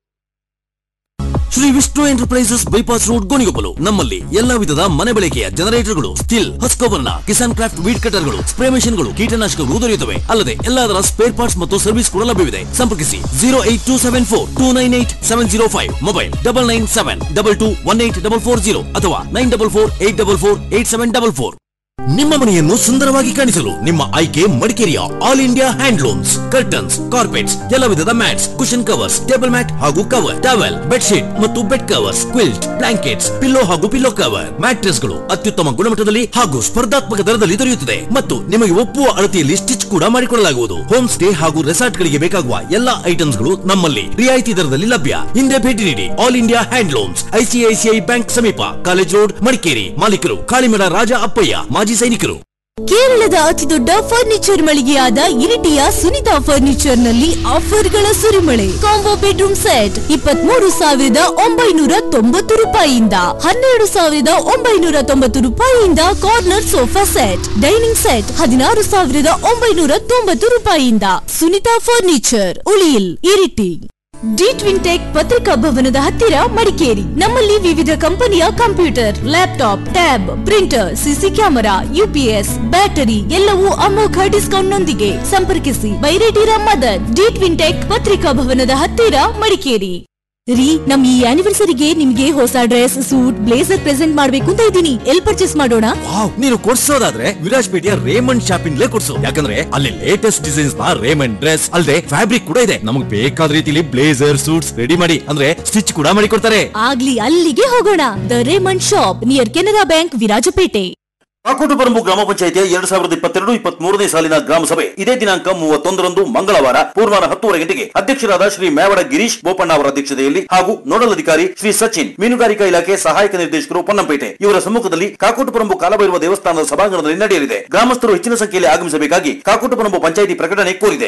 Speaker 15: Shri Vishnu enterprises bypass road Gonikoppal ನಮ್ಮಲ್ಲಿ ಎಲ್ಲಾ ವಿಧದ ಮನೆ ಬಳಕೆಯ ಜನರೇಟರ್ಗಳು Stihl Husqvarna Kisan Kraft weed ಕಟರ್ಗಳು ಸ್ಪ್ರೇ ಮೆಷಿನ್ಗಳು ಕೀಟನಾಶಕಗಳು ದೊರೆಯುತ್ತವೆ ಅಲ್ಲದೆ ಎಲ್ಲದರ ಸ್ಪೇರ್ ಪಾರ್ಟ್ಸ್ ಮತ್ತು ಸರ್ವಿಸ್ ಕೂಡ ಲಭ್ಯವಿದೆ ಸಂಪರ್ಕಿಸಿ zero eight two seven four two nine eight seven zero five mobile double nine seven double two one eight double four zero ಅಥವಾ nine double four eight double four eight seven double four ನಿಮ್ಮ ಮನೆಯನ್ನು ಸುಂದರವಾಗಿ ಕಾಣಿಸಲು ನಿಮ್ಮ ಆಯ್ಕೆ ಮಡಿಕೇರಿಯ all India handlooms curtains carpets ಎಲ್ಲ ವಿಧದ mats cushion covers table mat ಹಾಗೂ ಕವರ್ ಟವೆಲ್ ಬೆಡ್ಶೀಟ್ ಮತ್ತು bed covers quilt blankets pillow ಹಾಗೂ ಪಿಲ್ಲೋ ಕವರ್ ಮ್ಯಾಟ್ರೆಸ್ ಗಳು ಅತ್ಯುತ್ತಮ ಗುಣಮಟ್ಟದಲ್ಲಿ ಹಾಗೂ ಸ್ಪರ್ಧಾತ್ಮಕ ದರದಲ್ಲಿ ದೊರೆಯುತ್ತದೆ ಮತ್ತು ನಿಮಗೆ ಒಪ್ಪುವ ಅಳತೆಯಲ್ಲಿ ಸ್ಟಿಚ್ ಕೂಡ ಮಾಡಿಕೊಳ್ಳಲಾಗುವುದು ಹೋಮ್ ಸ್ಟೇ ಹಾಗೂ ರೆಸಾರ್ಟ್ ಗಳಿಗೆ ಬೇಕಾಗುವ ಎಲ್ಲಾ ಐಟಮ್ಸ್ ಗಳು ನಮ್ಮಲ್ಲಿ ರಿಯಾಯಿತಿ ದರದಲ್ಲಿ ಲಭ್ಯ ಹಿಂದೆ ಭೇಟಿ ನೀಡಿ all India handlooms ICICI bank ಸಮೀಪ ಕಾಲೇಜ್ ರೋಡ್ ಮಡಿಕೇರಿ ಮಾಲೀಕರು ಕಾಳಿಮಡ ರಾಜ ಅಪ್ಪಯ್ಯ ಮಾಜಿ ಸೈನಿಕರು
Speaker 14: ಕೇರಳದ ಅತಿದೊಡ್ಡ ಫರ್ನಿಚರ್ ಮಳಿಗೆಯಾದ ಇರಿಟಿಯ ಸುನಿತಾ ಫರ್ನಿಚರ್ ನಲ್ಲಿ ಆಫರ್ಗಳ ಸುರಿಮಳೆ ಕಾಂಬೋ ಬೆಡ್ರೂಮ್ ಸೆಟ್ ಇಪ್ಪತ್ಮೂರು ಸಾವಿರದ ಒಂಬೈನೂರ ತೊಂಬತ್ತು ರೂಪಾಯಿಯಿಂದ ಹನ್ನೆರಡು ಸಾವಿರದ ಒಂಬೈನೂರ ತೊಂಬತ್ತು ರೂಪಾಯಿಯಿಂದ corner sofa set dining set ಹದಿನಾರು ಸಾವಿರದ ಒಂಬೈನೂರ ತೊಂಬತ್ತು ರೂಪಾಯಿಯಿಂದ Sunita furniture Uliyil Iritty D twin tech ಪತ್ರಿಕಾ ಭವನದ ಹತ್ತಿರ ಮಡಿಕೇರಿ ನಮ್ಮಲ್ಲಿ ವಿವಿಧ ಕಂಪನಿಯ computer laptop tab printer CC camera UPS battery ಎಲ್ಲವೂ ಅಮೋಘ ಡಿಸ್ಕೌಂಟ್ ನೊಂದಿಗೆ ಸಂಪರ್ಕಿಸಿ Bairetira Madan D twin tech ಪತ್ರಿಕಾ ಭವನದ ಹತ್ತಿರ ಮಡಿಕೇರಿ ರೀ ನಮ್ ಈ ಆನಿವರ್ಸರಿಗೆ ನಿಮ್ಗೆ ಹೊಸ ಡ್ರೆಸ್ ಸೂಟ್ ಬ್ಲೇಸರ್ ಪ್ರೆಸೆಂಟ್ ಮಾಡ್ಬೇಕು ಅಂತ ಇದ್ದೀನಿ ಎಲ್ ಪರ್ಚೇಸ್ ಮಾಡೋಣ
Speaker 15: ವಾವ್ ನೀನು ಕೊಡ್ಸೋದಾದ್ರೆ ವಿರಾಜ್ಪೇಟೆಯ ರೇಮಂಡ್ ಶಾಪಿಂಗ್ಲೇ ಕೊಡ್ಸು ಯಾಕಂದ್ರೆ ಅಲ್ಲಿ ಲೇಟೆಸ್ಟ್ ಡಿಸೈನ್ಸ್ ನ ರೇಮಂಡ್ ಡ್ರೆಸ್ ಅಲ್ಲದೆ ಫ್ಯಾಬ್ರಿಕ್ ಕೂಡ ಇದೆ ನಮಗೆ ಬೇಕಾದ ರೀತಿಲಿ ಬ್ಲೇಸರ್ ಸೂಟ್ಸ್ ರೆಡಿ ಮಾಡಿ ಅಂದ್ರೆ ಸ್ಟಿಚ್ ಕೂಡ ಮಾಡಿ ಕೊಡ್ತಾರೆ
Speaker 14: ಆಗ್ಲಿ ಅಲ್ಲಿಗೆ ಹೋಗೋಣ the Raymond shop near Canara bank Virajpet
Speaker 18: Kakotuparambu ಗ್ರಾಮ ಪಂಚಾಯಿತಿಯ ಎರಡ್ ಸಾವಿರದ ಇಪ್ಪತ್ತೆರಡು ಇಪ್ಪತ್ತ್ ಮೂರನೇ ಸಾಲಿನ ಗ್ರಾಮ ಸಭೆ ಇದೇ ದಿನಾಂಕ ಮೂವತ್ತೊಂದರಂದು ಮಂಗಳವಾರ ಪೂರ್ವಾನ ಹತ್ತುವರೆ ಗಂಟೆಗೆ ಅಧ್ಯಕ್ಷರಾದ ಶ್ರೀ ಮೇವಡ ಗಿರೀಶ್ ಬೋಪಣ್ಣ ಅವರ ಅಧ್ಯಕ್ಷತೆಯಲ್ಲಿ ಹಾಗೂ ನೋಡಲ್ ಅಧಿಕಾರಿ ಶ್ರೀ ಸಚಿನ್ ಮೀನುಗಾರಿಕಾ ಇಲಾಖೆ ಸಹಾಯಕ ನಿರ್ದೇಶಕರು ಪೊನ್ನಂಪೇಟೆ ಇವರ ಸಮ್ಮುಖದಲ್ಲಿ ಕಾಕೋಟುಪರಂಬು ಕಾಲಭೈರವ ದೇವಸ್ಥಾನದ ಸಭಾಂಗಣದಲ್ಲಿ ನಡೆಯಲಿದೆ ಗ್ರಾಮಸ್ಥರು ಹೆಚ್ಚಿನ ಸಂಖ್ಯೆಯಲ್ಲಿ ಆಗಮಿಸಬೇಕಾಗಿ ಕಾಕೋಟುಪರಂಬು ಪಂಚಾಯಿತಿ ಪ್ರಕಟಣೆ ಕೋರಿದೆ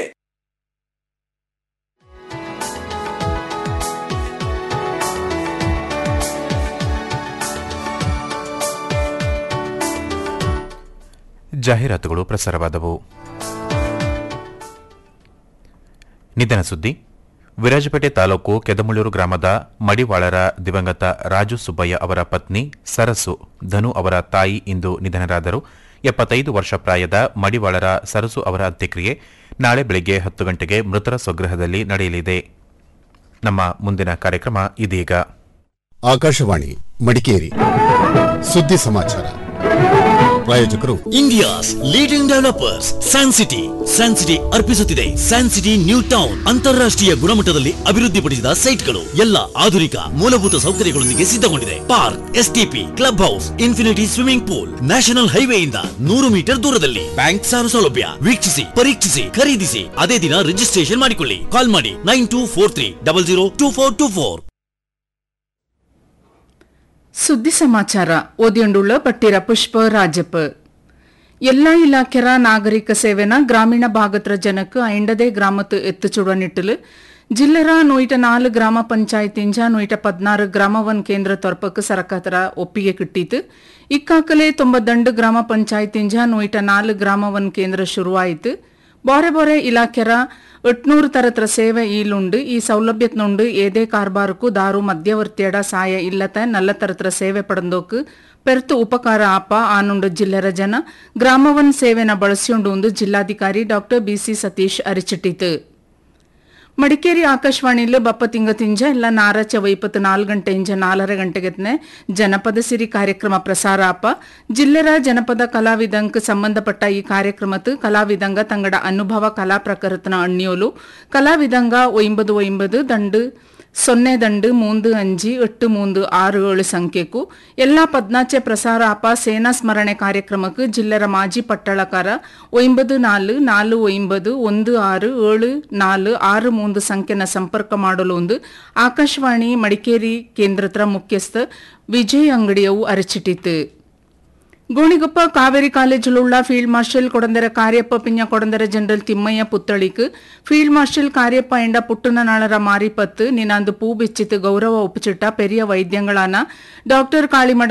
Speaker 2: ಜಾಹೀರಾತುಗಳು ಪ್ರಸಾರವಾದವು ನಿಧನ ಸುದ್ದಿ ವಿರಾಜಪೇಟೆ ತಾಲೂಕು ಕೆದಮುಳ್ಳೂರು ಗ್ರಾಮದ ಮಡಿವಾಳರ ದಿವಂಗತ ರಾಜು ಸುಬ್ಬಯ್ಯ ಅವರ ಪತ್ನಿ ಸರಸು ಧನು ಅವರ ತಾಯಿ ಇಂದು ನಿಧನರಾದರು ಎಪ್ಪತ್ತೈದು ವರ್ಷ ಪ್ರಾಯದ ಮಡಿವಾಳರ ಸರಸು ಅವರ ಅಂತ್ಯಕ್ರಿಯೆ ನಾಳೆ ಬೆಳಗ್ಗೆ ಹತ್ತು ಗಂಟೆಗೆ ಮೃತರ ಸ್ವಗೃಹದಲ್ಲಿ ನಡೆಯಲಿದೆ ನಮ್ಮ ಮುಂದಿನ ಕಾರ್ಯಕ್ರಮ ಇದೀಗ
Speaker 19: ಆಕಾಶವಾಣಿ ಮಡಿಕೇರಿ ಸುದ್ದಿ ಸಮಾಚಾರ ಪ್ರಾಯೋಜಕರು
Speaker 15: India's leading developers san city san city ಅರ್ಪಿಸುತ್ತಿದೆ ಸ್ಯಾನ್ ಸಿಟಿ ನ್ಯೂ ಟೌನ್ ಅಂತಾರಾಷ್ಟ್ರೀಯ ಗುಣಮಟ್ಟದಲ್ಲಿ ಅಭಿವೃದ್ಧಿಪಡಿಸಿದ ಸೈಟ್ಗಳು ಎಲ್ಲ ಆಧುನಿಕ ಮೂಲಭೂತ ಸೌಕರ್ಯಗಳೊಂದಿಗೆ ಸಿದ್ಧಗೊಂಡಿದೆ park STP club house infinity swimming pool national ಹೈವೇಯಿಂದ ನೂರು ಮೀಟರ್ ದೂರದಲ್ಲಿ ಬ್ಯಾಂಕ್ ಸಾಲ ಸೌಲಭ್ಯ ವೀಕ್ಷಿಸಿ ಪರೀಕ್ಷಿಸಿ ಖರೀದಿಸಿ ಅದೇ ದಿನ ರಿಜಿಸ್ಟ್ರೇಷನ್ ಮಾಡಿಕೊಳ್ಳಿ ಕಾಲ್ ಮಾಡಿ nine two four three double zero two four two four
Speaker 20: ಸುದ್ದಿ ಸಮಾಚಾರ ಓದಿಯೊಂಡುಳ್ಳ ಪಟ್ಟಿರ ಪುಷ್ಪ ರಾಜಪ್ಪ ಎಲ್ಲಾ ಇಲಾಖೆರ ನಾಗರಿಕ ಸೇವೆನ ಗ್ರಾಮೀಣ ಭಾಗತ್ರ ಜನಕ್ಕೆ ಐಂಡದೇ ಗ್ರಾಮத்து ಎತ್ತುಚುಡ ನಿಟ್ಟಲು ಜಿಲ್ಲರ ನೂಯಿಟ ನಾಲು ಗ್ರಾಮ ಪಂಚಾಯತಿಂಜ ನೂಯಿಟ ಪದ್ನಾರು ಗ್ರಾಮವನ್ ಕೇಂದ್ರ ತೊರ್ಪಕ್ಕೆ ಸರಕಾತರ ಒಪ್ಪಿಗೆ ಕಿಟ್ಟಿತು ಇಕ್ಕಾಕಲೆ ತೊಂಬತ್ತಂಡು ಗ್ರಾಮ ಪಂಚಾಯತಿಂಜ ನೂಯಿಟ ನಾಲು ಗ್ರಾಮವನ್ ಕೇಂದ್ರ ಶುರುವಾಯಿತು ಬಾರೆ ಬಾರೆ ಇಲಾಖೆರ ಎಟ್ನೂರು ತರತ್ರ ಸೇವೆ ಈಲುಂಡು ಈ ಸೌಲಭ್ಯತ್ನುಂಡು ಏದೇ ಕಾರ್ಬಾರಕ್ಕೂ ದಾರು ಮಧ್ಯವರ್ತಿಯಡ ಸಾಯ ಇಲ್ಲತ ನಲ್ಲ ತರತ್ರ ಸೇವೆ ಪಡೆದೋಕು ಪೆರ್ತು ಉಪಕಾರ ಆಪ ಆನುಂಡು ಜಿಲ್ಲೆರ ಜನ ಗ್ರಾಮವನ್ ಸೇವೆನ ಬಳಸಿಕೊಂಡು ಒಂದು ಜಿಲ್ಲಾಧಿಕಾರಿ ಡಾಕ್ಟರ್ ಬಿಸಿ ಸತೀಶ್ ಅರಿಚಿಟ್ಟಿತು ಮಡಿಕೇರಿ ಆಕಾಶವಾಣಿಲಿ ಬಪ್ಪ ತಿಂಗ ತಿಂಜ ಎಲ್ಲ ನಾರಾಚ ವೈಪತ್ತು ನಾಲ್ಕು ಗಂಟೆ ಇಂಜ ನಾಲ್ಕರ ಗಂಟೆಗೆತ್ನೆ ಜನಪದ ಸಿರಿ ಕಾರ್ಯಕ್ರಮ ಪ್ರಸಾರ ಆಪ ಜಿಲ್ಲೆರ ಜನಪದ ಕಲಾವಿದಂಕ್ ಸಂಬಂಧಪಟ್ಟ ಈ ಕಾರ್ಯಕ್ರಮತ್ತು ಕಲಾವಿದಂಗ ತಂಗಡ ಅನುಭವ ಕಲಾ ಪ್ರಕೃತನ ಅಣ್ಣಿಯೋಲು ಕಲಾವಿದಂಗ ಒಯ್ಂಬದು ಒಯ್ಂಬದು ದಂಡು ಸೊನ್ನೆ ದಂಡು ಮೂಂದು ಅಂಜಿ ಎಟ್ಟು ಮೂಂದು ಆರು ಏಳು ಸಂಖ್ಯೆಕು ಎಲ್ಲಾ ಪದ್ನಾಚೆ ಪ್ರಸಾರ ಆಪ ಸೇನಾ ಸ್ಮರಣೆ ಕಾರ್ಯಕ್ರಮಕ್ಕೆ ಜಿಲ್ಲೆರ ಮಾಜಿ ಪಟ್ಟಳಕಾರ ಒಯ್ಂಬದು ನಾಲು ನಾಲು ಒಯ್ಂಬದು ಒಂದು ಆರು ಏಳು ನಾಲು ಆರು ಮೂಂದು ಸಂಖ್ಯೆನ ಸಂಪರ್ಕ ಮಾಡಲು ಒಂದು ಆಕಾಶವಾಣಿ ಮಡಿಕೇರಿ ಕೇಂದ್ರತ್ರ ಮುಖ್ಯಸ್ಥ ವಿಜಯ್ ಅಂಗಡಿಯವು ಅರಚಿಟ್ಟಿತು ಗೋಣಿಗೊಪ್ಪ ಕಾವೇರಿ ಕಾಲೇಜಿലുള്ള ಫೀಲ್ಡ್ ಮಾರ್ಷಲ್ ಕೊಡಂದರ ಕಾರ್ಯಪ್ಪ ಪಿಂಜ ಕೊಡಂದರ ಜನರಲ್ ತಿಮ್ಮಯ್ಯ ಪುತ್ತಳಿಕ್ ಫೀಲ್ಡ್ ಮಾರ್ಷಲ್ ಕಾರ್ಯಪ್ಪ ಎಂಡ ಪುಟ್ಟನ ನಾಳರ ಮಾರಿಪತ್ತು ನಿನಾಂದು ಪೂ ಬೆಚ್ಚಿತ್ತು ಗೌರವ ಒಪ್ಪುಚಿಟ್ಟ ಪೆರಿಯ ವೈದ್ಯಗಳಾನ ಡಾಕ್ಟರ್ ಕಾಳಿಮಡ